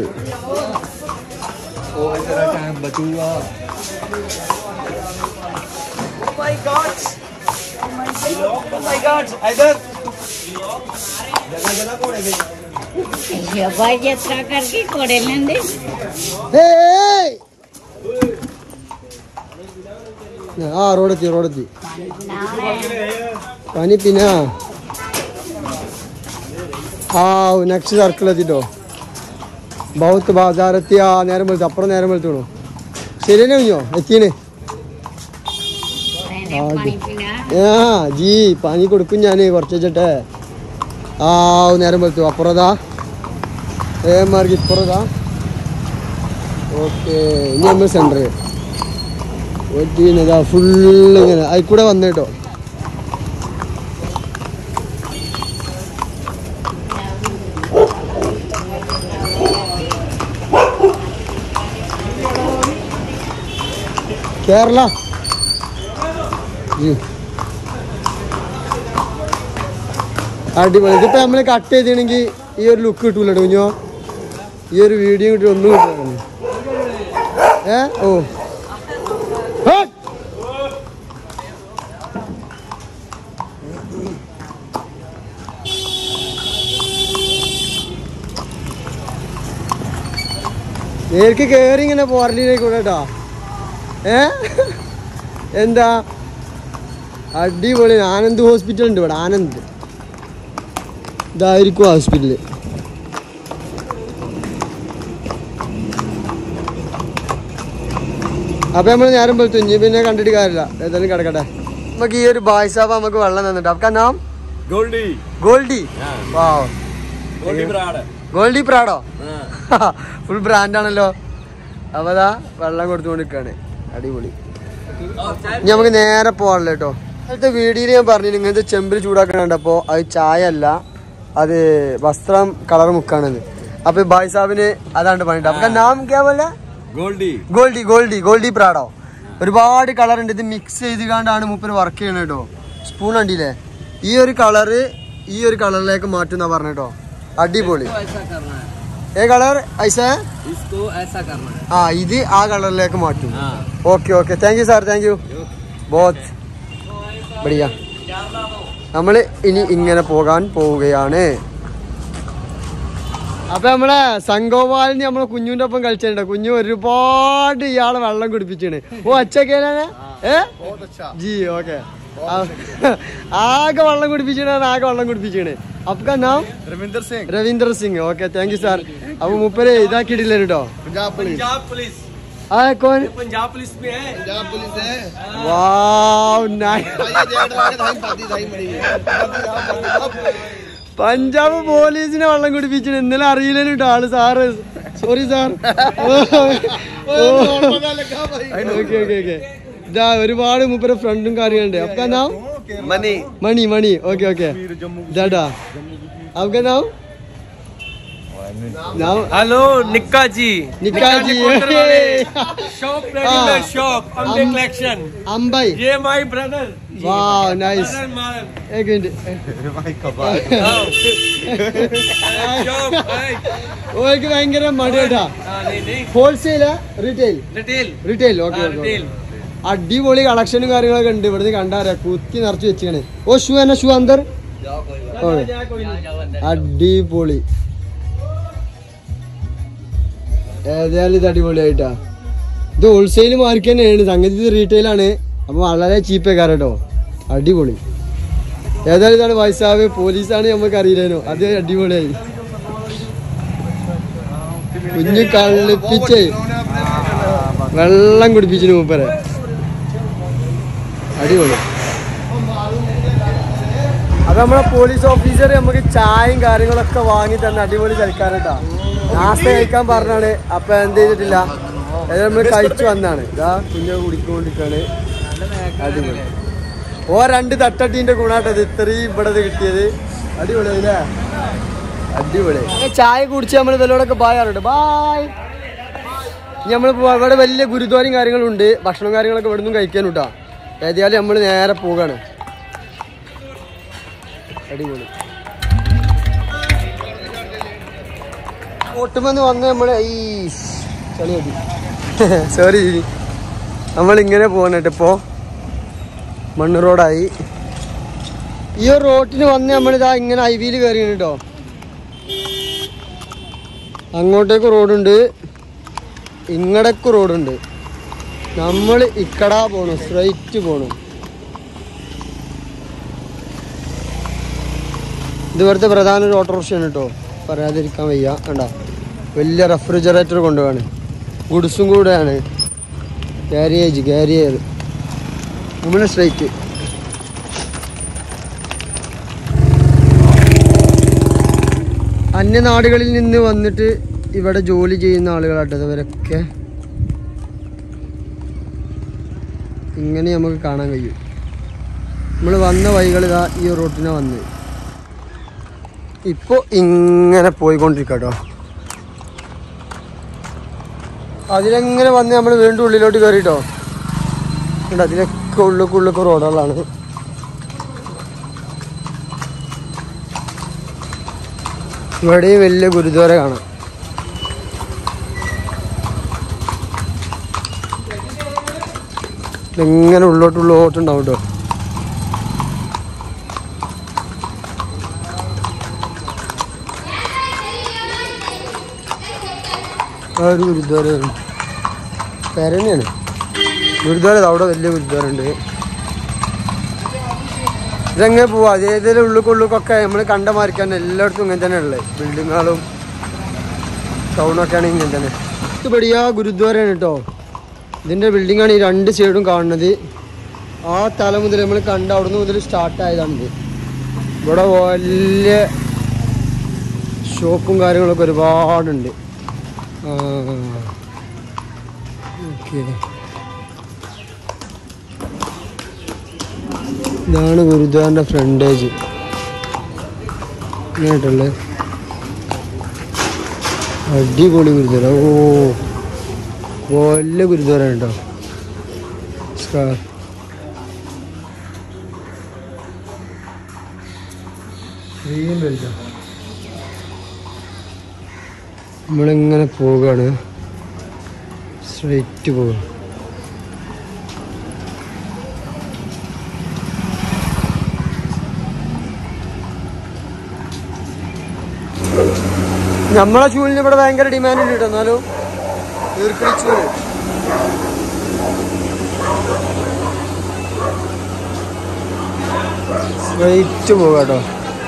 శోభాయాత్ర అక్కడికి కొడలండి ഏയ്! ആ റോഡെത്തി റോഡെത്തി പനി പിന്നെ ആ നെക്സ്റ്റ് സർക്കിൾ എത്തിട്ടോ ബൗത്ത് ബാജാറെത്തി ആ നേരം വെളുത്തു അപ്പുറം നേരം വെളുത്തോണു ശരി തന്നെ കുഞ്ഞോ എത്തിയാണ് ആ ജി പനി കൊടുക്കും ഞാൻ കുറച്ച് വെച്ചിട്ടെ ആ നേരം വെളുത്തു അപ്പുറതാ ഏമാർക്ക് ഇപ്പുറതാ ഓക്കെ ഇനി നമ്മൾ സെൻറ്റർ ഒറ്റിനതാ ഫുള്ള് ഇങ്ങനെ അതിൽ കൂടെ വന്നേട്ടോ കേരള ഉം. അടിപൊളി ഇതിപ്പോ നമ്മൾ കട്ട് ചെയ്തിണെങ്കിൽ ഈ ഒരു ലുക്ക് കിട്ടൂല കേട്ടോ കുഞ്ഞോ ഈ ഒരു വീഡിയോ കിട്ടി ഒന്നും കിട്ടില്ല ഏ ഓ ഹേ! നേർക്ക് കേറി ഇങ്ങനെ പോരലിലേക്ക് കൂടെ കേട്ടോ ഏ എന്താ അടിപൊളി ആനന്ദ് ഹോസ്പിറ്റൽ ഉണ്ട് ഇവിടെ ആനന്ദ് ഇതായിരിക്കും ഹോസ്പിറ്റല് അപ്പൊ നമ്മൾ നേരം പോലത്തു ഇനി പിന്നെ കണ്ടിട്ട് കാര്യമില്ല ഏതായാലും കിടക്കട്ടെ നമുക്ക് ഈ ഒരു ബായ് സാബ് നമുക്ക് വെള്ളം തന്നിട്ട് അവർക്ക് നാം गोल्डी ഗോൾഡി വാവ് गोल्डी ब्राड ഗോൾഡി പ്രാഡോ ഫുൾ ബ്രാൻഡാണല്ലോ അപ്പൊ അതാ വെള്ളം കൊടുത്തുകൊണ്ടിരിക്കാണ് അടിപൊളി ഇനി നമുക്ക് നേരെ പോകാനല്ലോ കേട്ടോ അടുത്ത വീഡിയോയിൽ ഞാൻ പറഞ്ഞു ഇങ്ങനത്തെ ചെമ്പിൽ ചൂടാക്കാൻ കണ്ടപ്പോ അത് ചായ അല്ല അത് വസ്ത്രം കളർ മുക്കാണത് അപ്പൊ ബായ് സാബിന് അതാണ്ട് പണിട്ട് അപ്പൊ നാം ക്യാ പോലെ गोल्डी ഗോൾഡി ഗോൾഡി ഗോൾഡി പ്രാഡോ ഒരുപാട് കളർ ഉണ്ട് ഇത് മിക്സ് ചെയ്ത് കണ്ടാണ് മൂപ്പര് വർക്ക് ചെയ്യണത് കേട്ടോ സ്പൂൺ കണ്ടില്ലേ ഈ ഒരു കളറ് ഈ ഒരു കളറിലേക്ക് മാറ്റുന്ന പറഞ്ഞ അടിപൊളി ऐसा करना है ഏ കളർ ഐസ इसको ऐसा करना है ആ ഇത് ആ കളറിലേക്ക് മാറ്റും हाँ okay okay thank you sir thank you ബോത്ത് ബടിയ നമ്മൾ ഇനി ഇങ്ങനെ പോകാൻ പോവുകയാണ് അപ്പൊ നമ്മളെ സംഗോപാലിന് നമ്മളെ കുഞ്ഞുവിന്റെ ഒപ്പം കളിച്ചിട്ടുണ്ട് കുഞ്ഞു ഒരുപാട് ഇയാളെ വെള്ളം കുടിപ്പിച്ചാണ് ഓ അച്ഛക്കേലാണ് ഏ ജി ഓക്കെ ആകെ വെള്ളം കുടിപ്പിച്ചാണ് ആകെ വെള്ളം കുടിപ്പിച്ചാണ് അപ്പൊ നാം Ravinder Singh Ravindra Singh okay thank you sir അപ്പൊ മുപ്പര് ഇതാക്കിയിട്ടില്ല കേട്ടോ पंजाब पुलिस पंजाब पुलिस ആ കോൻ पंजाब पुलिस में है पंजाब पुलिस है വാവ് നൈസ് भाई जेड वाले धाई शादी धाई मरी പഞ്ചാബ് പോലീസിനെ വെള്ളം കുടിപ്പിച്ചു ഇന്നലെ അറിയില്ല കേട്ടോ ആള് സാറ് സോറി സാർ लगा भाई ഓക്കെ ഓക്കെ ഓക്കെ ഇതാ ഒരുപാട് മുപ്പര ഫ്രണ്ടും കാര്യങ്ങളുണ്ട് അപ്പൊ നാം मनी മണി മണി ഓക്കെ ഓക്കെ ഇതാടാ आपका नाम नाम हेलो निक्का जी निक्का जी शॉप हाँ। शॉप अम्बे कलेक्शन अंबाई ये माय ब्रदर वाह नाइस एक मिनट शॉप ഓർക്ക് ഭയങ്കര മടിയാട്ടാ नहीं नहीं ഹോൾസെയിലാ retail retail retail okay retail അടിപൊളി കളക്ഷനും കാര്യങ്ങളൊക്കെ ഉണ്ട് ഇവിടുന്ന് കണ്ടാരാ കുത്തി നിറച്ച് വെച്ചാണ് ഓ ഷൂ എന്നാ ഷൂ അന്തർ ഓക്കെ അടിപൊളി ഏതായാലും ഇത് അടിപൊളിയായിട്ടാ ഇത് ഹോൾസെയിൽ മാർക്ക് തന്നെയാണ് സംഗതി ഇത് റീറ്റെയിൽ ആണ് അപ്പൊ വളരെ ചീപ്പ് കേട്ടോ അടിപൊളി ഏതായാലും ഇതാണ് വയസ്സാവ് പോലീസാണ് നമുക്ക് അറിയില്ലേനോ അത് അടിപൊളിയായി കുഞ്ഞു കള്ളിപ്പിച്ചേ വെള്ളം കുടിപ്പിച്ചിന് മൂപ്പരെ അടിപൊളി അപ്പൊ നമ്മളെ പോലീസ് ഓഫീസർ നമുക്ക് ചായയും കാര്യങ്ങളൊക്കെ വാങ്ങി തന്നെ അടിപൊളി സൽക്കാരട്ടാ നാസ്ത കഴിക്കാൻ പറഞ്ഞാണ് അപ്പൊ എന്ത് ചെയ്തിട്ടില്ല അത് നമ്മൾ കഴിച്ചു വന്നാണ് ഇതാ കുഞ്ഞു കുടിക്കൊണ്ടിരിക്കാണ് അടിപൊളി ഓ രണ്ട് തട്ടട്ടീന്റെ ഗുണാട്ടത് ഇത്രയും ഇവിടെ ഇത് കിട്ടിയത് അടിപൊളി അല്ലേ അടിപൊളി ചായ കുടിച്ച് നമ്മൾ ഇവരോടൊക്കെ ബായ് പറഞ്ഞിട്ട് ബായ് നമ്മൾ ഇവിടെ വലിയ ഗുരുദ്വാരയും കാര്യങ്ങളും ഉണ്ട് ഭക്ഷണം കാര്യങ്ങളൊക്കെ ഇവിടെ നിന്നും കഴിക്കാനും കേട്ടോ ഏതായാലും നമ്മൾ നേരെ പോകാണ് അടിപൊളി ഓട്ടുമെന്ന് വന്ന് നമ്മൾ ഈ ചളി മതി സോറി നമ്മൾ ഇങ്ങനെ പോകണിട്ട് ഇപ്പോൾ മണ്ണ് റോഡായി ഈ ഒരു റോട്ടിന് വന്ന് നമ്മളിതാ ഇങ്ങനെ ഐ വിയിൽ കയറിയാണ് കേട്ടോ അങ്ങോട്ടേക്ക് റോഡുണ്ട് ഇങ്ങടക്ക് റോഡുണ്ട് നമ്മൾ ഇക്കട പോണു സ്ട്രൈറ്റ് പോണു ഇത് ഇവിടുത്തെ പ്രധാന ഒരു ഓട്ടോറിക്ഷയാണ് കേട്ടോ പറയാതിരിക്കാൻ വയ്യ കണ്ട വലിയ റെഫ്രിജറേറ്റർ കൊണ്ടുപോവാണ് ഗുഡ്സും കൂടെയാണ് കാരിയേജ് കാരിയർ നമ്മൾ സ്ട്രൈറ്റ് അന്യനാടുകളിൽ നിന്ന് വന്നിട്ട് ഇവിടെ ജോലി ചെയ്യുന്ന ആളുകളാട്ടോ ഇവരൊക്കെ ഇങ്ങനെ നമുക്ക് കാണാൻ കഴിയും നമ്മൾ വന്ന വഴികൾ ഇതാ ഈ റൂട്ടിനെ വന്ന് ഇപ്പോൾ ഇങ്ങനെ പോയിക്കൊണ്ടിരിക്കട്ടോ അതിലെങ്ങനെ വന്ന് നമ്മൾ വീണ്ടും ഉള്ളിലോട്ട് കയറിട്ടോ ഉണ്ട് അതിലൊക്കെ ഉള്ളിലേക്ക് ഉള്ളിലേക്ക് റോഡുകളാണ് ഇവിടെയും വലിയ ഗുരുദ്വാര കാണാം ഇങ്ങനെ ഉള്ളോട്ട് ഉള്ളോട്ടുണ്ടാവും കേട്ടോ ആ ഒരു ഗുരുദ്വാരയാണ് പേരന്നെയാണ് ഗുരുദ്വാര ദാ അവിടെ വലിയ ഗുരുദ്വാര ഉണ്ട് ഇതെങ്ങനെ പോവാ അതേതൊരു ഉള്ളുക്കുള്ളുക്കൊക്കെ നമ്മൾ കണ്ട മാറിക്കാൻ എല്ലായിടത്തും ഇങ്ങനെ തന്നെ ഉള്ളത് ബിൽഡിങ്ങുകളും ടൗണൊക്കെ ആണെങ്കിൽ ഇങ്ങനെ തന്നെ ഇത് പടിയാ ഗുരുദ്വാരയാണ് കേട്ടോ ഇതിൻ്റെ ബിൽഡിങ്ങാണ് ഈ രണ്ട് സൈഡും കാണുന്നത് ആ തല മുതൽ നമ്മൾ കണ്ട അവിടുന്ന് മുതൽ സ്റ്റാർട്ട് ആയതാണിത് ഇവിടെ വലിയ ഷോപ്പും കാര്യങ്ങളൊക്കെ ഒരുപാടുണ്ട് ഓക്കെ ഇതാണ് ഗുരുദ്വാറിൻ്റെ ഫ്രണ്ടേജ് ഇങ്ങനെയായിട്ടുള്ളത് അടിപൊളി ഗുരുദ്വാര ഓ വലിയ ഗുരുദ്വാര കേട്ടോ സ്കാർ ഗ്രീൻ ബെൽറ്റാ നമ്മളിങ്ങനെ പോവുകയാണ് സ്ട്രൈറ്റ് പോകും നമ്മളെ ചൂലിന് ഇവിടെ ഭയങ്കര ഡിമാൻഡ് ഉണ്ട് കേട്ടോ എന്നാലും ഈർക്കിളി ചൂല് സ്ട്രൈറ്റ് പോകാട്ടോ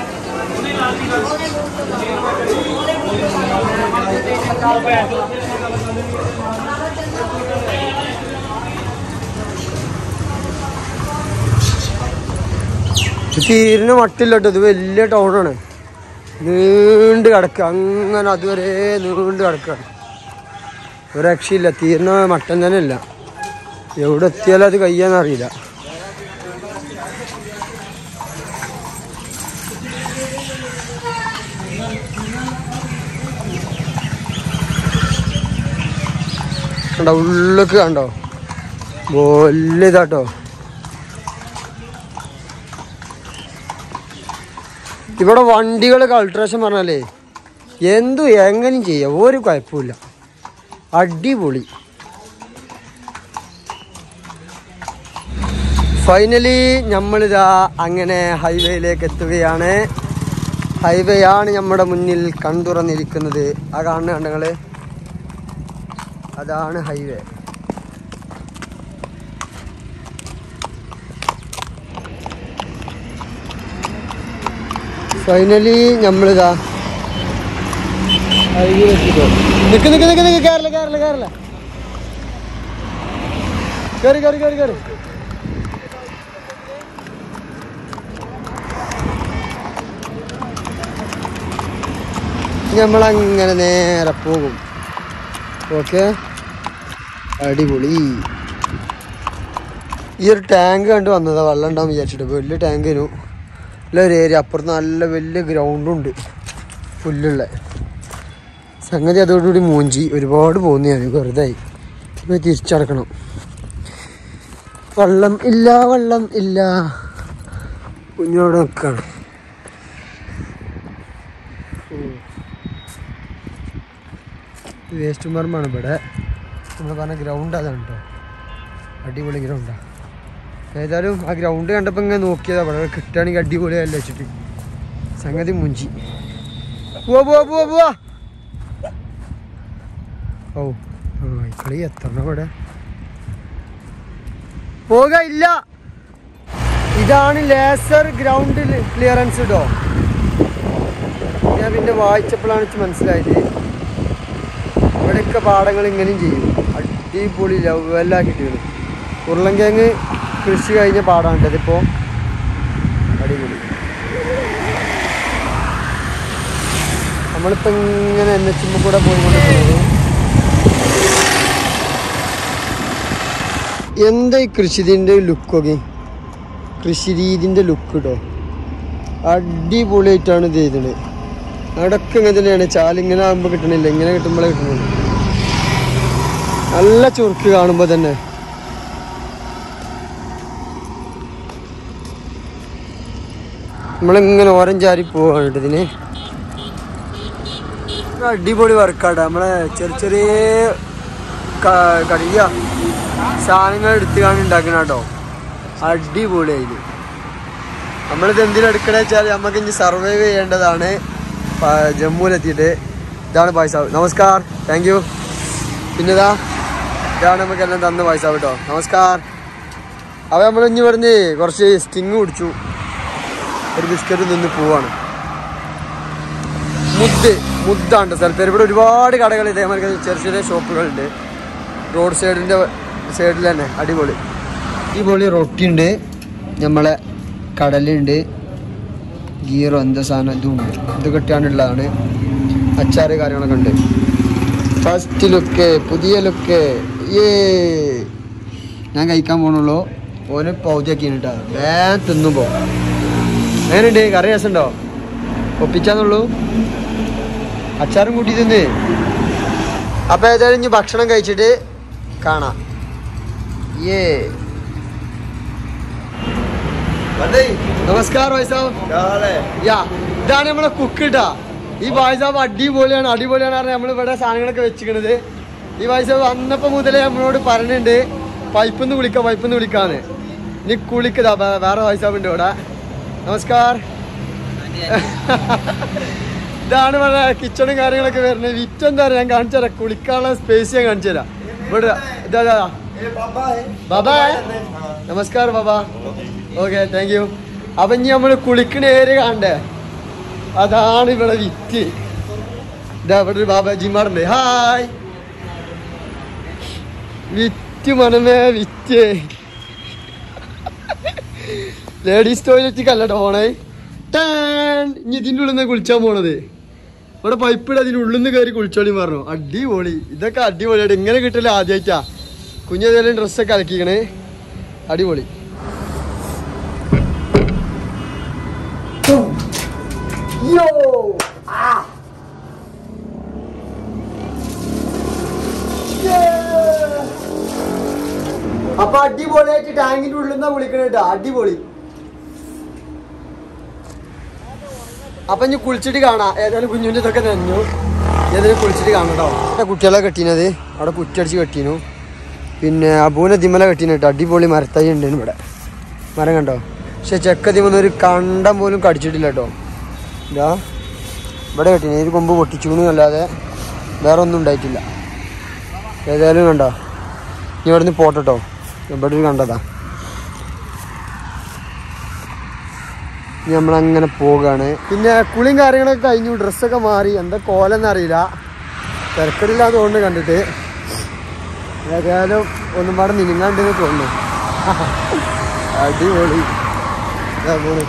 തീരിന് മട്ടില്ല കേട്ടോ ഇത് വലിയ ടൗണാണ് നീണ്ട് കിടക്കുക അങ്ങനെ അതുവരെ നീണ്ട് കിടക്കുകയാണ് ഒരു രക്ഷയില്ല തീർന്ന മട്ടൻ തന്നെ ഇല്ല എവിടെ എത്തിയാലും അത് കഴിയാന്നറിയില്ല കണ്ടോ ഉള്ളൊക്കെ കണ്ടോ വലിയ ഇതാട്ടോ ഇവിടെ വണ്ടികളൊക്കെ അൾട്രേഷൻ പറഞ്ഞാലേ എന്തു എങ്ങനെയും ചെയ്യാം ഒരു കുഴപ്പമില്ല അടിപൊളി ഫൈനലി നമ്മളിതാ അങ്ങനെ ഹൈവേയിലേക്ക് എത്തുകയാണ് ഹൈവേ ആണ് നമ്മുടെ മുന്നിൽ കണ്ടുറന്നിരിക്കുന്നത് ആ കാണുന്ന കണ്ടങ്ങള് അതാണ് ഹൈവേ ഫൈനലി നമ്മളിതാ ഹൈവേ എത്തിക്കോ നിക്ക് നിക്ക് നിക്ക് നിക്ക് കയറില്ല കയറില്ല കയറില്ല കയറി കയറി കയറി കയറി നമ്മളങ്ങനെ നേരെ പോകും ഓക്കെ അടിപൊളി ഈ ഒരു ടാങ്ക് കണ്ട് വന്നതാ വെള്ളം ഉണ്ടാവും വിചാരിച്ചിട്ട് വലിയ ടാങ്കിനു നല്ല ഒരു ഏരിയ അപ്പുറത്ത് നല്ല വലിയ ഗ്രൗണ്ടും ഉണ്ട് പുല്ലുള്ള സംഗതി അതോടുകൂടി മൂഞ്ചി ഒരുപാട് പോകുന്നു ഞാൻ വെറുതെ ഇപ്പൊ തിരിച്ചടക്കണം വെള്ളം ഇല്ല വെള്ളം ഇല്ല കുഞ്ഞോടെ നിൽക്കാണ് വേസ്റ്റ് മർമാണ് ഇവിടെ നമ്മൾ പറഞ്ഞ ഗ്രൗണ്ട് അതാണ് കേട്ടോ അടിപൊളി ഗ്രൗണ്ടാണ് ഏതായാലും ആ ഗ്രൗണ്ട് കണ്ടപ്പോൾ ഇങ്ങനെ നോക്കിയതാ ഇവിടെ കിട്ടുകയാണെങ്കിൽ അടിപൊളിയല്ല വെച്ചിട്ട് സംഗതി മുഞ്ചി പോവാ പോവാ പോവാ പോവാ ഓ ആ ഈ കളി എത്തണം ഇവിടെ പോക ഇല്ല ഇതാണ് ലേസർ ഗ്രൗണ്ട് ക്ലിയറൻസ് കേട്ടോ ഞാൻ പിന്നെ വായിച്ചപ്പോഴാണ് എനിക്ക് മനസ്സിലായത് ഇവിടെയൊക്കെ പാടങ്ങൾ ഇങ്ങനെയും ചെയ്യും അടിപൊളി ലെവലാക്കിയിട്ട് ഉരുളൻകിഴങ്ങ് കൃഷി കഴിഞ്ഞ പാടാണ് ഇതിപ്പോൾ അടിപൊളി നമ്മളിപ്പോൾ ഇങ്ങനെ എൻ എച്ച് കൂടെ പോയിക്കൊണ്ടിരിക്കുന്നത് എന്താ ഈ കൃഷിതിൻ്റെ ലുക്കൊക്കെ കൃഷി രീതിൻ്റെ ലുക്ക് കേട്ടോ അടിപൊളിയായിട്ടാണ് ഇത് ചെയ്തത് അവിടെയൊക്കെ ഇങ്ങനെ തന്നെയാണ് ചാലിങ്ങനെ ആകുമ്പോൾ കിട്ടണില്ല ഇങ്ങനെ കിട്ടുമ്പോഴേ കിട്ടുന്നുള്ളൂ നല്ല ചുരുക്ക് കാണുമ്പോൾ തന്നെ നമ്മളിങ്ങനെ ഓറഞ്ചാരി പോവാണ് കേട്ടോ ഇതിന് ഒരു അടിപൊളി വർക്കാണ് നമ്മളെ ചെറിയ ചെറിയ ക- കടിയ സാധനങ്ങൾ എടുത്തുകാണ് ഉണ്ടാക്കണ കേട്ടോ അടിപൊളിയായത് നമ്മളിത് എന്തിനെടുക്കണ വെച്ചാൽ നമുക്ക് ഇനി സർവൈവ് ചെയ്യേണ്ടതാണ് പ- ജമ്മുവിലെത്തിയിട്ട് ഇതാണ് പൈസ നമസ്കാർ താങ്ക് യു പിന്നെതാ ഇതാണ് നമുക്കെല്ലാം തന്ന പൈസ കേട്ടോ നമസ്കാർ അവ നമ്മൾ ഇനി പറഞ്ഞ് കുറച്ച് സ്റ്റിങ് കുടിച്ചു ഒരു ബിസ്ക്കറ്റ് നിന്ന് പോവാണ് മുദ്ദ് മുദ്ദാണ്ട് സ്ഥലത്ത് ഇവിടെ ഒരുപാട് കടകൾ ഇതേമാതിരി ചെറിയ ചെറിയ ഷോപ്പുകളുണ്ട് റോഡ് സൈഡിൻ്റെ സൈഡിൽ തന്നെ അടിപൊളി അടിപൊളി റൊട്ടി ഉണ്ട് നമ്മളെ കടലുണ്ട് ഗീറോ എന്താ സാധനം ഇതും ഉണ്ട് ഇത് കിട്ടാനുള്ളതാണ് അച്ചാറ് കാര്യങ്ങളൊക്കെ ഉണ്ട് ഫസ്റ്റ് ലുക്ക് പുതിയ ലുക്ക് ഏ ഞാൻ കഴിക്കാൻ പോണുള്ളൂ ഓന് പൗതിയൊക്കെ കേട്ടോ വേഗം തിന്നുമ്പോ എങ്ങനെയുണ്ട് കറി രസമുണ്ടോ ഒപ്പിച്ചാന്നുള്ളൂ അച്ചാറും കൂട്ടി തിന്ന് അപ്പൊ ഏതായാലും ഇനി ഭക്ഷണം കഴിച്ചിട്ട് കാണാം ഏ നമസ്കാരം വൈസാവ് യാ ഇതാണ് നമ്മളെ കുക്ക് ഇട്ടാ ഈ വായ്സാബ് അടിപൊളിയാണ് അടിപൊളിയാണ് പറഞ്ഞാൽ നമ്മൾ ഇവിടെ സാധനങ്ങളൊക്കെ വെച്ചിക്കണത് ഈ വായ്സാബ് വന്നപ്പോ മുതലേ നമ്മളോട് പറഞ്ഞിട്ടുണ്ട് പൈപ്പിന്ന് വിളിക്കാം പൈപ്പിന്ന് വിളിക്കാന്ന് നീ കുളിക്കതാ വേ- വേറെ വായ്സാബ് ഉണ്ട് ഇവിടെ നമസ്കാർ ഇതാണ് ഇവിടെ കിച്ചണും കാര്യങ്ങളൊക്കെ വരുന്നത് വിറ്റ് എന്താ പറയാ ഞാൻ കാണിച്ചു തരാം കുളിക്കാനുള്ള സ്പേസ് ഞാൻ കാണിച്ചു തരാം ഇവിടെ ഇതാ ഇതാ, ഇതാ. ബാബാ നമസ്കാരം ബാബാ ഓക്കെ താങ്ക് യു അപ്പൊ ഇനി നമ്മള് കുളിക്കണ ഏരിയ കാണണ്ടേ അതാണ് ഇവിടെ വിറ്റ് ഇതാ ഇവിടെ ഒരു ബാബ ജിമാറുണ്ട് ഹായ് വിറ്റ് മനമേ വിറ്റ് ലേഡീസ് ടോയ്ലറ്റിക്കല്ല പോണേ ടാൻ ഇനി ഇതിൻ്റെ ഉള്ളിൽ നിന്ന് കുളിച്ചാൻ പോണത് ഇവിടെ പൈപ്പിടെ അതിൻ്റെ ഉള്ളിൽ നിന്ന് കയറി കുളിച്ചോളി പറഞ്ഞു അടിപൊളി ഇതൊക്കെ അടിപൊളിയായിട്ട് ഇങ്ങനെ കിട്ടില്ല ആദ്യമായിട്ടാ കുഞ്ഞേതായാലും ഡ്രസ്സൊക്കെ അലക്കിക്കണേ അടിപൊളി യോ അപ്പൊ അടിപൊളിയായിട്ട് ടാങ്കിന്റെ ഉള്ളിൽ നിന്നാ വിളിക്കണ കേട്ടോ അടിപൊളി അപ്പൊ ഇനി കുളിച്ചിട്ട് കാണാം ഏതായാലും കുഞ്ഞുവിന്റെ ഇതൊക്കെ നനഞ്ഞു ഏതായാലും കുളിച്ചിട്ട് കാണാം കേട്ടോ ഇവിടെ കുട്ടികളെ കെട്ടീനത് അവിടെ കുറ്റടിച്ച് കെട്ടീനു പിന്നെ അബൂനെ ദിമല കെട്ടീന കേട്ടോ അടിപൊളി മരത്തൈ ഉണ്ട് ഇവിടെ മരം കണ്ടോ പക്ഷെ ചെക്കതിമൊന്നും ഒരു കണ്ടം പോലും കടിച്ചിട്ടില്ല കേട്ടോ ഇതാ ഇവിടെ കെട്ടീന ഒരു കൊമ്പ് പൊട്ടിച്ചു അല്ലാതെ വേറെ ഒന്നും ഉണ്ടായിട്ടില്ല ഏതായാലും കണ്ടോ ഇനി ഇവിടെ നിന്ന് പോട്ടോ ഇവിടെ ഒരു കണ്ടതാ ഇനി നമ്മളങ്ങനെ പോവുകയാണ് പിന്നെ കുളിയും കാര്യങ്ങളൊക്കെ കഴിഞ്ഞു ഡ്രസ്സൊക്കെ മാറി എന്താ കോലെന്ന് അറിയില്ല തിരക്കടില്ലാതെ തോന്നുന്നു കണ്ടിട്ട് ഏതായാലും ഒന്നും പാടെ മിനിങ്ങാണ്ടെന്ന് തോന്നുന്നു അടിപൊളി ഇതാ പോണ്.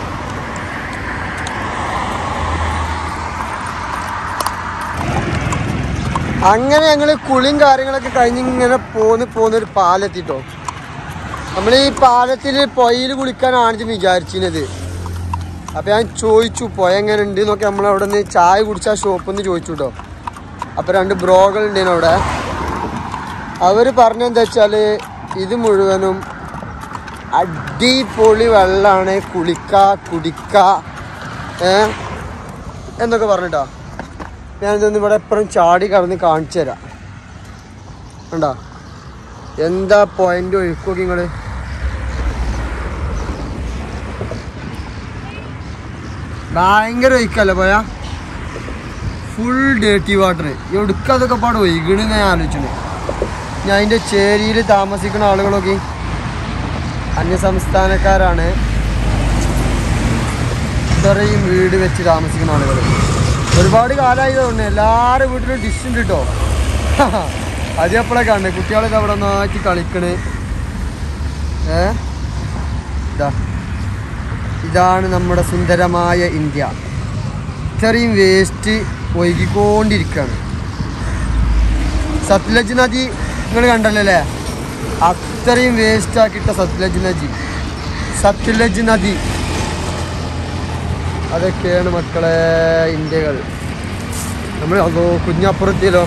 അങ്ങനെ ഞങ്ങള് കുളിയും കാര്യങ്ങളൊക്കെ കഴിഞ്ഞ് ഇങ്ങനെ പോന്ന് പോന്ന് ഒരു പാലെത്തിട്ടോ നമ്മൾ ഈ പാലത്തിൽ പൊയിൽ കുളിക്കാനാണ് വിചാരിച്ചിരുന്നത് അപ്പൊ ഞാൻ ചോദിച്ചു പുഴ എങ്ങനെ ഉണ്ട് എന്നൊക്കെ നമ്മൾ അവിടെ നിന്ന് ചായ കുടിച്ച ഷോപ്പിൽ നിന്ന് ചോദിച്ചു കേട്ടോ അപ്പോൾ രണ്ട് ബ്രോകൾ ഉണ്ടായിരുന്നു അവിടെ അവർ പറഞ്ഞെന്താ വെച്ചാൽ ഇത് മുഴുവനും അടിപൊളി വെള്ളമാണ് കുളിക്ക കുടിക്ക ഏ എന്നൊക്കെ പറഞ്ഞിട്ടോ ഞാനിതൊന്ന് ഇവിടെ എപ്പോഴും ചാടി കടന്ന് കാണിച്ചു തരാം കണ്ടോ എന്താ പോയിന്റ് ഒഴുക്കൊക്കെ നിങ്ങള് ഭയങ്കര ഒഴുക്കല്ലേ പോയാ ഫുൾ ഡേർട്ടി വാട്ടർ എവിടുക്കതൊക്കെ പാട് ഒഴുകണ് ഞാൻ ആലോചിച്ചു ഞാൻ അതിൻ്റെ ചേരിയിൽ താമസിക്കുന്ന ആളുകളൊക്കെ അന്യ സംസ്ഥാനക്കാരാണ് ഇത്രയും വീട് വെച്ച് താമസിക്കുന്ന ആളുകൾ ഒരുപാട് കാലമായി തോന്നുന്നു എല്ലാവരുടെ വീട്ടിലും ഡിഷ് ഉണ്ട് കേട്ടോ അത് എപ്പോഴാണ് കാണുന്നത് കുട്ടികളൊക്കെ അവിടെ നന്നായിട്ട് കളിക്കണ് ഏ ഇതാ ഇതാണ് നമ്മുടെ സുന്ദരമായ ഇന്ത്യ ഇത്രയും വേസ്റ്റ് ഒഴുകിക്കൊണ്ടിരിക്കുകയാണ് സത്ലജ് നദി നിങ്ങൾ കണ്ടല്ലോ അല്ലേ അത്രയും വേസ്റ്റ് ആക്കിയിട്ട സത്ലജ് നദി സത്ലജ് നദി അതൊക്കെയാണ് മക്കളെ ഇന്ത്യകൾ നമ്മൾ അതോ കുഞ്ഞപ്പുറത്തിലോ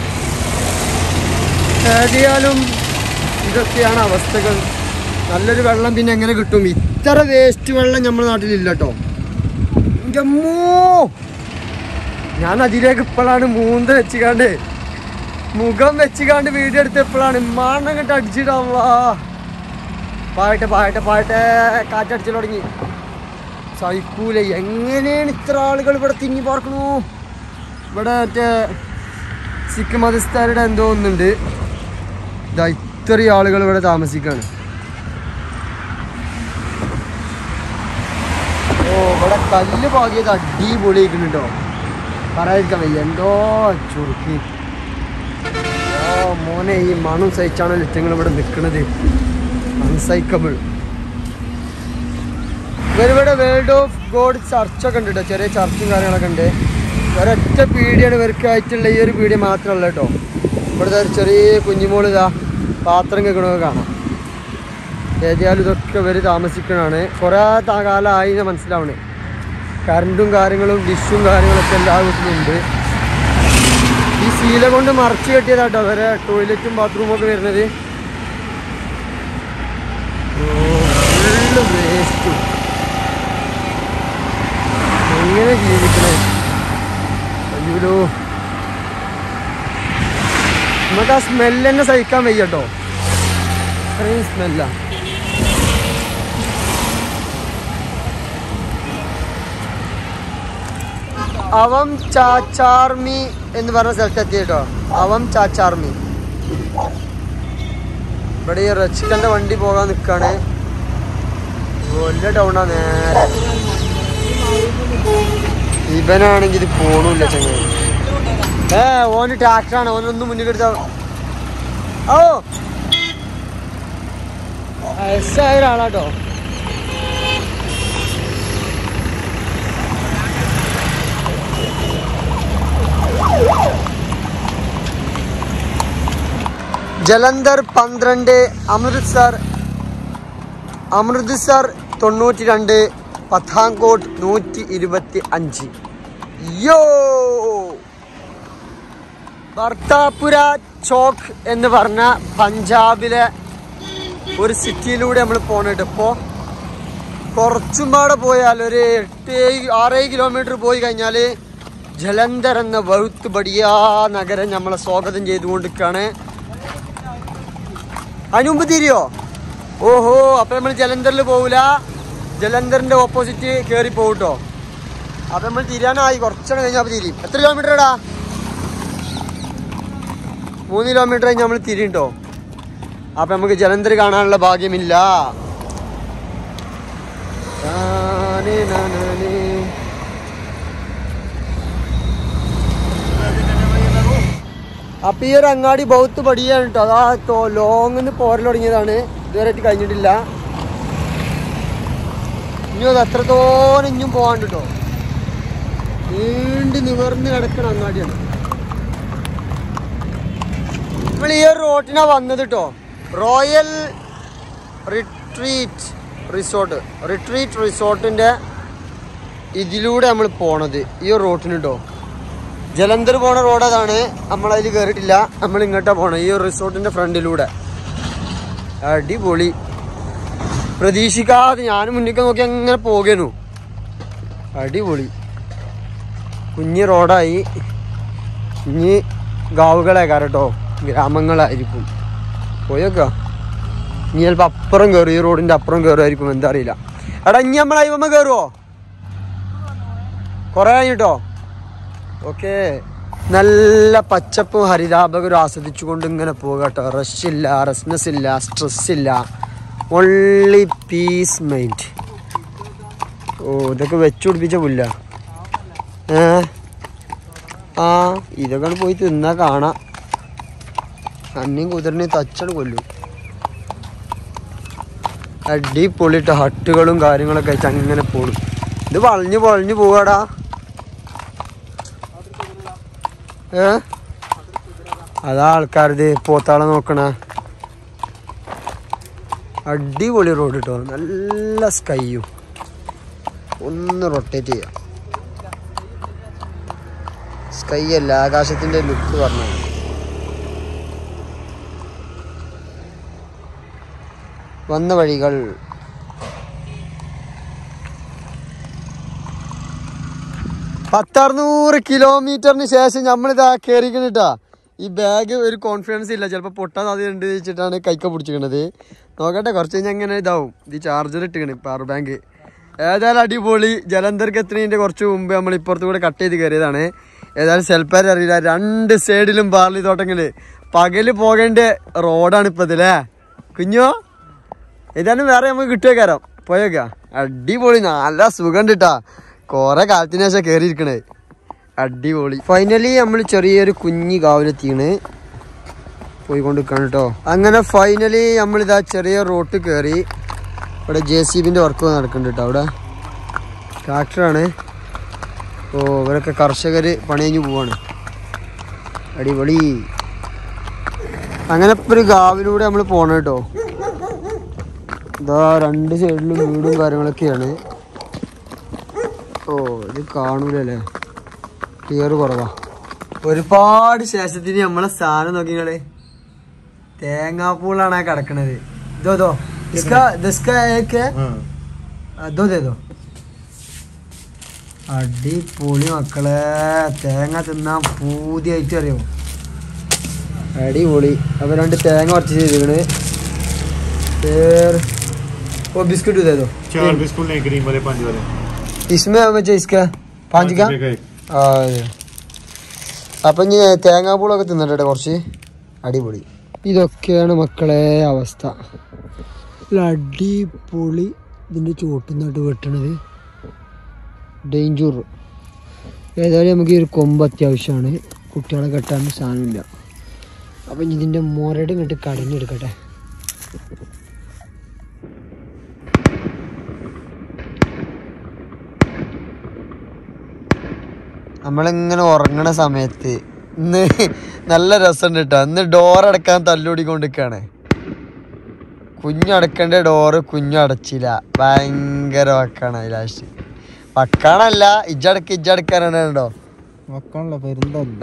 ഏതായാലും ഇതൊക്കെയാണ് അവസ്ഥകൾ നല്ലൊരു വെള്ളം പിന്നെ എങ്ങനെ കിട്ടും ഇത്ര വേസ്റ്റ് വെള്ളം നമ്മുടെ നാട്ടിലില്ല കേട്ടോ എൻ്റെ അമ്മോ ഞാൻ അതിലേക്ക് ഇപ്പോഴാണ് മൂന്ന് വെച്ചുകാണ്ട് മുഖം വെച്ചുകാണ്ട് വീഡിയോ എടുത്തപ്പോഴാണ് മണ്ണം കണ്ട് അടിച്ചിടാവാ പായട്ടെ പായട്ടെ പായട്ടെ കാറ്റടിച്ചു തുടങ്ങി സഹിക്കൂല എങ്ങനെയാണ് ഇത്ര ആളുകൾ ഇവിടെ തിങ്ങി പാർക്കണു ഇവിടെ മറ്റേ സിഖ് മതസ്ഥരുടെ എന്തോ ഒന്നുണ്ട് ഇതാ ഇത്രയും ആളുകൾ ഇവിടെ താമസിക്കാണ് ഓ ഇവിടെ കല്ല് പാകിയത് അടിപൊളിയാക്കുന്നുണ്ടോ പറയാതിരിക്കാൻ വയ്യ എന്തോ ചുരുക്കി ഓ മോനെ ഈ മണം സഹിച്ചാണ് ലിറ്റങ്ങൾ ഇവിടെ നിൽക്കുന്നത് അൺസൈക്കബിൾ ഇവരിവിടെ വേൾഡ് ഓഫ് ഗോഡ് ചർച്ചൊക്കെ ഉണ്ട് കേട്ടോ ചെറിയ ചർച്ചും കാര്യങ്ങളൊക്കെ ഉണ്ട് ഒരൊറ്റ പീടിയാണ് ഇവർക്കായിട്ടുള്ള ഈ ഒരു പീടിയ മാത്രമല്ല കേട്ടോ ഇവിടുത്തെ ഒരു ചെറിയ കുഞ്ഞുമോൾ ഇതാ പാത്രം കേൾക്കണമൊക്കെ കാണാം ഏതായാലും ഇതൊക്കെ ഇവർ താമസിക്കണതാണ് കുറേ ത- കാലമായി എന്ന് മനസ്സിലാവണേ കറണ്ടും കാര്യങ്ങളും ഡിഷും കാര്യങ്ങളൊക്കെ എല്ലാ വീട്ടിലും ഉണ്ട് ഈ ശീല കൊണ്ട് മറച്ചു കെട്ടിയതാട്ടോ അവരെ ടോയ്ലറ്റും ബാത്റൂമും ഒക്കെ വരുന്നത് ഫുള്ള് വേസ്റ്റ് എങ്ങനെ ജീവിക്കണേ അയ്യോ നമുക്ക് ആ സ്മെല്ല് തന്നെ സഹിക്കാൻ വയ്യ കേട്ടോ അത്രയും സ്മെല്ലാ അവം ചാച്ചാർമി എന്ന് പറഞ്ഞ സ്ഥലത്തെത്തി കേട്ടോ അവം ചാച്ചാർമി ഇവിടെ ഈ റച്ചിക്കന്റെ വണ്ടി പോകാൻ നിൽക്കാണ് വലിയ ടൗണാ നേരെ ഇവനാണെങ്കിൽ ഇത് പോണില്ല ചങ്ങ ഏ ഓന് ട്രാക്ടറാണ് ഓനൊന്നും മുന്നിൽ എടുത്ത ഓ വയസ്സായ ഒരാളാട്ടോ ജലന്ധർ പന്ത്രണ്ട് അമൃത്സർ അമൃത്സർ തൊണ്ണൂറ്റി രണ്ട് പത്താൻകോട്ട് നൂറ്റി ഇരുപത്തി അഞ്ച് യോ ഭർത്താപുര ചോക്ക് എന്ന് പറഞ്ഞ പഞ്ചാബിലെ ഒരു സിറ്റിയിലൂടെ നമ്മൾ പോണിട്ട് ഇപ്പോൾ കുറച്ചും പാടെ പോയാൽ ഒരു എട്ട് ഏഴ് ആറേഴ് കിലോമീറ്റർ പോയി കഴിഞ്ഞാൽ ജലന്ധർ എന്ന വഴുത്ത് ബടിയാ നഗരം നമ്മളെ സ്വാഗതം ചെയ്തുകൊണ്ടിരിക്കുകയാണ് അതിന് മുമ്പ് തിരിയോ ഓഹോ അപ്പൊ നമ്മൾ ജലന്ധറിൽ പോവില്ല ജലന്ധറിന്റെ ഓപ്പോസിറ്റ് കയറി പോകട്ടോ അപ്പൊ നമ്മൾ തിരിയാനായി കുറച്ചാണ് കഴിഞ്ഞാൽ അപ്പൊ തിരിയും എത്ര കിലോമീറ്റർ എടാ മൂന്ന് കിലോമീറ്റർ കഴിഞ്ഞ് നമ്മൾ തിരിയുണ്ടോ അപ്പൊ നമുക്ക് ജലന്ധർ കാണാനുള്ള ഭാഗ്യമില്ല താനേ നാനാനേ. അപ്പൊ ഈ ഒരു അങ്ങാടി ബൗത്ത് പടിയാണ് കേട്ടോ അതാ ലോങ്ങിന്ന് പോരൽ തുടങ്ങിയതാണ് ഇതുവരെ ആയിട്ട് കഴിഞ്ഞിട്ടില്ല ഇനി അത് അത്രത്തോളം ഇനിയും പോകാണ്ട് കേട്ടോ നീണ്ട് നിവർന്ന് കിടക്കണ അങ്ങാടിയാണ് നമ്മൾ ഈ ഒരു റോട്ടിനാ വന്നത് കേട്ടോ റോയൽ റിട്രീറ്റ് റിസോർട്ട് റിട്രീറ്റ് റിസോർട്ടിന്റെ ഇതിലൂടെ നമ്മൾ പോണത് ഈ ഒരു റോട്ടിന് കേട്ടോ ജലന്ധർ പോണ റോഡ് അതാണ് നമ്മളതിൽ കയറിയിട്ടില്ല നമ്മൾ ഇങ്ങോട്ടാ പോണത് ഈ റിസോർട്ടിന്റെ ഫ്രണ്ടിലൂടെ അടിപൊളി പ്രതീക്ഷിക്കാതെ ഞാൻ മുന്നിൽ നോക്കി അങ്ങനെ പോകേനു അടിപൊളി കുഞ്ഞി റോഡായി ഇനി ഗാവുകളേക്കാരം കേട്ടോ ഗ്രാമങ്ങളായിരിക്കും പോയേക്കാ ഇനി ചിലപ്പോൾ അപ്പുറം കയറും ഈ റോഡിന്റെ അപ്പുറം കയറുമായിരിക്കും എന്താ അറിയില്ല എടാ ഇനി നമ്മൾ അയ്യമ്മ കയറുമോ കുറെ കഴിഞ്ഞിട്ടോ ഓക്കെ നല്ല പച്ചപ്പും ഹരിതാപകരും ആസ്വദിച്ചുകൊണ്ട് ഇങ്ങനെ പോകുക കേട്ടോ റഷ് ഇല്ല റെസ്നെസ് ഇല്ല സ്ട്രെസ് ഇല്ല ഓൺലി പീസ് മൈൻഡ് ഓ ഇതൊക്കെ വെച്ചു പിടിപ്പിച്ച പുല്ല ഏ ആ ഇതൊക്കെ പോയി തിന്നാ കാണാം അന്നയും കുതിരനെയും തച്ചട് കൊല്ലും അടിപൊളിട്ട ഹട്ടുകളും കാര്യങ്ങളൊക്കെ വെച്ച് അങ്ങനെ പോടും ഇത് വളഞ്ഞു പൊളഞ്ഞു പോവാടാ ഏ അതാ ആൾക്കാരത് പോത്താളെ നോക്കണ അടിപൊളി റോഡ് കിട്ടോ നല്ല സ്കൈയും ഒന്ന് റൊട്ടേറ്റ് ചെയ്യാം സ്കൈ അല്ല ആകാശത്തിന്റെ ലുക്ക് പറഞ്ഞു വന്ന വഴികൾ പത്തറുന്നൂറ് കിലോമീറ്ററിന് ശേഷം നമ്മളിതാ കയറിക്കണിട്ടാ ഈ ബാഗ് ഒരു കോൺഫിഡൻസ് ഇല്ല ചിലപ്പോൾ പൊട്ടാൻ സാധ്യതയുണ്ട് വെച്ചിട്ടാണ് കൈക്ക പിടിച്ചിക്കണത് നോക്കട്ടെ കുറച്ച് കഴിഞ്ഞാൽ അങ്ങനെ ഇതാവും ഇത് ചാർജർ ഇട്ടിക്കണ് പവർ ബാങ്ക് ഏതായാലും അടിപൊളി ജലന്ധർക്ക് എത്തുന്നതിൻ്റെ കുറച്ച് മുമ്പ് നമ്മൾ ഇപ്പുറത്ത് കൂടെ കട്ട് ചെയ്ത് കയറിയതാണ് ഏതായാലും സെൽപ്പാർ അറിയില്ല രണ്ട് സൈഡിലും ബാർലി തോട്ടങ്ങള് പകല് പോകേണ്ട റോഡാണ് ഇപ്പം ഇതില്ലേ കുഞ്ഞോ ഏതായാലും വേറെ നമുക്ക് കിട്ടുക കയറാം പോയേക്ക അടിപൊളി നല്ല സുഖം കിട്ടാ കൊറേ കാലത്തിന് ശേഷം കയറിയിരിക്കണേ അടിപൊളി ഫൈനലി നമ്മൾ ചെറിയൊരു കുഞ്ഞി കാവിലെത്തിയാണ് പോയിക്കൊണ്ടിരിക്കാണ് കേട്ടോ അങ്ങനെ ഫൈനലി നമ്മളിതാ ചെറിയ റോട്ട് കയറി ഇവിടെ ജെ സി ബിൻ്റെ വർക്ക് നടക്കുന്നുണ്ട് കേട്ടോ അവിടെ ട്രാക്ടറാണ് ഓ ഇവരൊക്കെ കർഷകർ പണി കഴിഞ്ഞ് പോവാണ് അടിപൊളി അങ്ങനെ ഇപ്പൊ ഒരു ഗാവിലൂടെ നമ്മൾ പോണ കേട്ടോ ഇതാ രണ്ട് സൈഡിലും വീടും കാര്യങ്ങളൊക്കെയാണ് ഓ ഇത് കാണൂലല്ലേ ക്ലിയർ കുറവാ ഒരുപാട് ശേഷത്തിന് നമ്മളെ സ്ഥാനം നോക്കി നിങ്ങള് തേങ്ങാപ്പൂളാണ് ആ കിടക്കണത് ഇതോ ഇതോ ഇസ്കാ ദിസ്കാ ഏക്ക് അതോ ഇതോ അടിപൊളി മക്കളെ തേങ്ങ തിന്നാൻ പൂതിയായിട്ട് അറിയോ അടിപൊളി അപ്പൊ രണ്ട് തേങ്ങ കുറച്ച് ചെയ്തിക്കണ് फिर वो बिस्किट दे दो चार बिस्कुट नहीं क्रीम वाले पाँच वाले इसमें मुझे इसका पाँच का रुपए एक ആ അതെ അപ്പം ഇനി തേങ്ങാപ്പൂളൊക്കെ തിന്നിട്ടെ കുറച്ച് അടിപൊളി ഇതൊക്കെയാണ് മക്കളെ അവസ്ഥ നല്ല അടിപൊളി ഇതിൻ്റെ ചുവട്ടുനിന്നിട്ട് വെട്ടണത് ഡേഞ്ചർ ഏതായാലും നമുക്ക് ഈ ഒരു കൊമ്പ് അത്യാവശ്യമാണ് കുട്ടികളെ കെട്ടാൻ സാധനമില്ല അപ്പം ഇനി ഇതിൻ്റെ മുരട് ഇങ്ങോട്ട് കടഞ്ഞെടുക്കട്ടെ നമ്മളിങ്ങനെ ഉറങ്ങണ സമയത്ത് ഇന്ന് നല്ല രസമുണ്ട് കേട്ടോ ഇന്ന് ഡോർ അടക്കാൻ തല്ലുകൂടിക്കൊണ്ടിരിക്കുകയാണ് കുഞ്ഞടക്കേണ്ട ഡോറ് കുഞ്ഞു അടച്ചില്ല ഭയങ്കര വക്കാണ് ലാസ്റ്റ് വക്കാണല്ല ഇജ്ജടക്ക് ഇജ്ജടക്കാനാണ് കേട്ടോ വക്കാനുള്ള പെരുന്തല്ല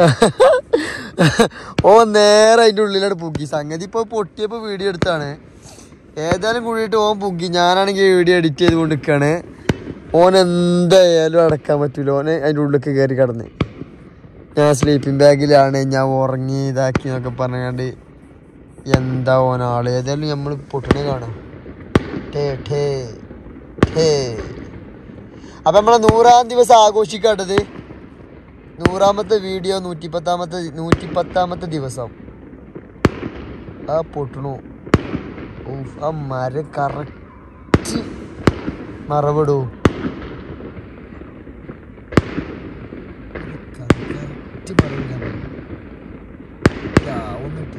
ഓ നേരെ അതിൻ്റെ ഉള്ളിലാണ് പുക്കി സംഗതി ഇപ്പോൾ പൊട്ടിയപ്പോൾ വീഡിയോ എടുത്താണ് ഏതായാലും കൂടിയിട്ട് ഓൻ പുക്കി ഞാനാണെങ്കിൽ വീഡിയോ എഡിറ്റ് ചെയ്ത് കൊണ്ടിരിക്കുകയാണ് ഓൻ എന്തായാലും അടക്കാൻ പറ്റൂല ഓന് അതിൻ്റെ ഉള്ളിലേക്ക് കയറി കിടന്ന് ഞാൻ സ്ലീപ്പിംഗ് ബാഗിലാണ് ഞാൻ ഉറങ്ങി ഇതാക്കി എന്നൊക്കെ പറഞ്ഞാണ്ട് എന്താ ഓനാള് ഏതായാലും നമ്മൾ പൊട്ടണ കാണാം ടേ ടേ ടേ അപ്പം നമ്മളെ നൂറാം ദിവസം ആഘോഷിക്കാട്ടത് നൂറാമത്തെ വീഡിയോ നൂറ്റിപ്പത്താമത്തെ നൂറ്റിപ്പത്താമത്തെ ദിവസം ആ പൊട്ടണു ഊഫ്, ആ മരം കറക്റ്റ് മറവിടൂ കറക്റ്റ് മറവിടാൻ ഒന്നിട്ട്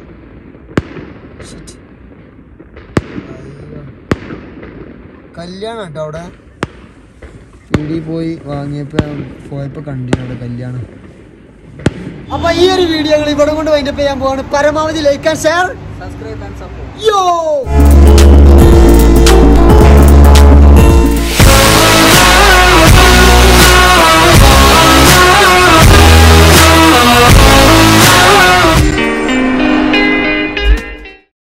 കല്യാണം കേട്ടോ അവിടെ പീടി പോയി വാങ്ങിയപ്പോ പോയപ്പോ കണ്ടിന് അവിടെ കല്യാണം അപ്പൊ ഈ ഒരു വീഡിയോ ഞങ്ങൾ ഇവിടെ കൊണ്ട് വൈൻഡപ്പ് ചെയ്യാൻ പോവാണ് പരമാവധി like and share Subscribe and support. യോ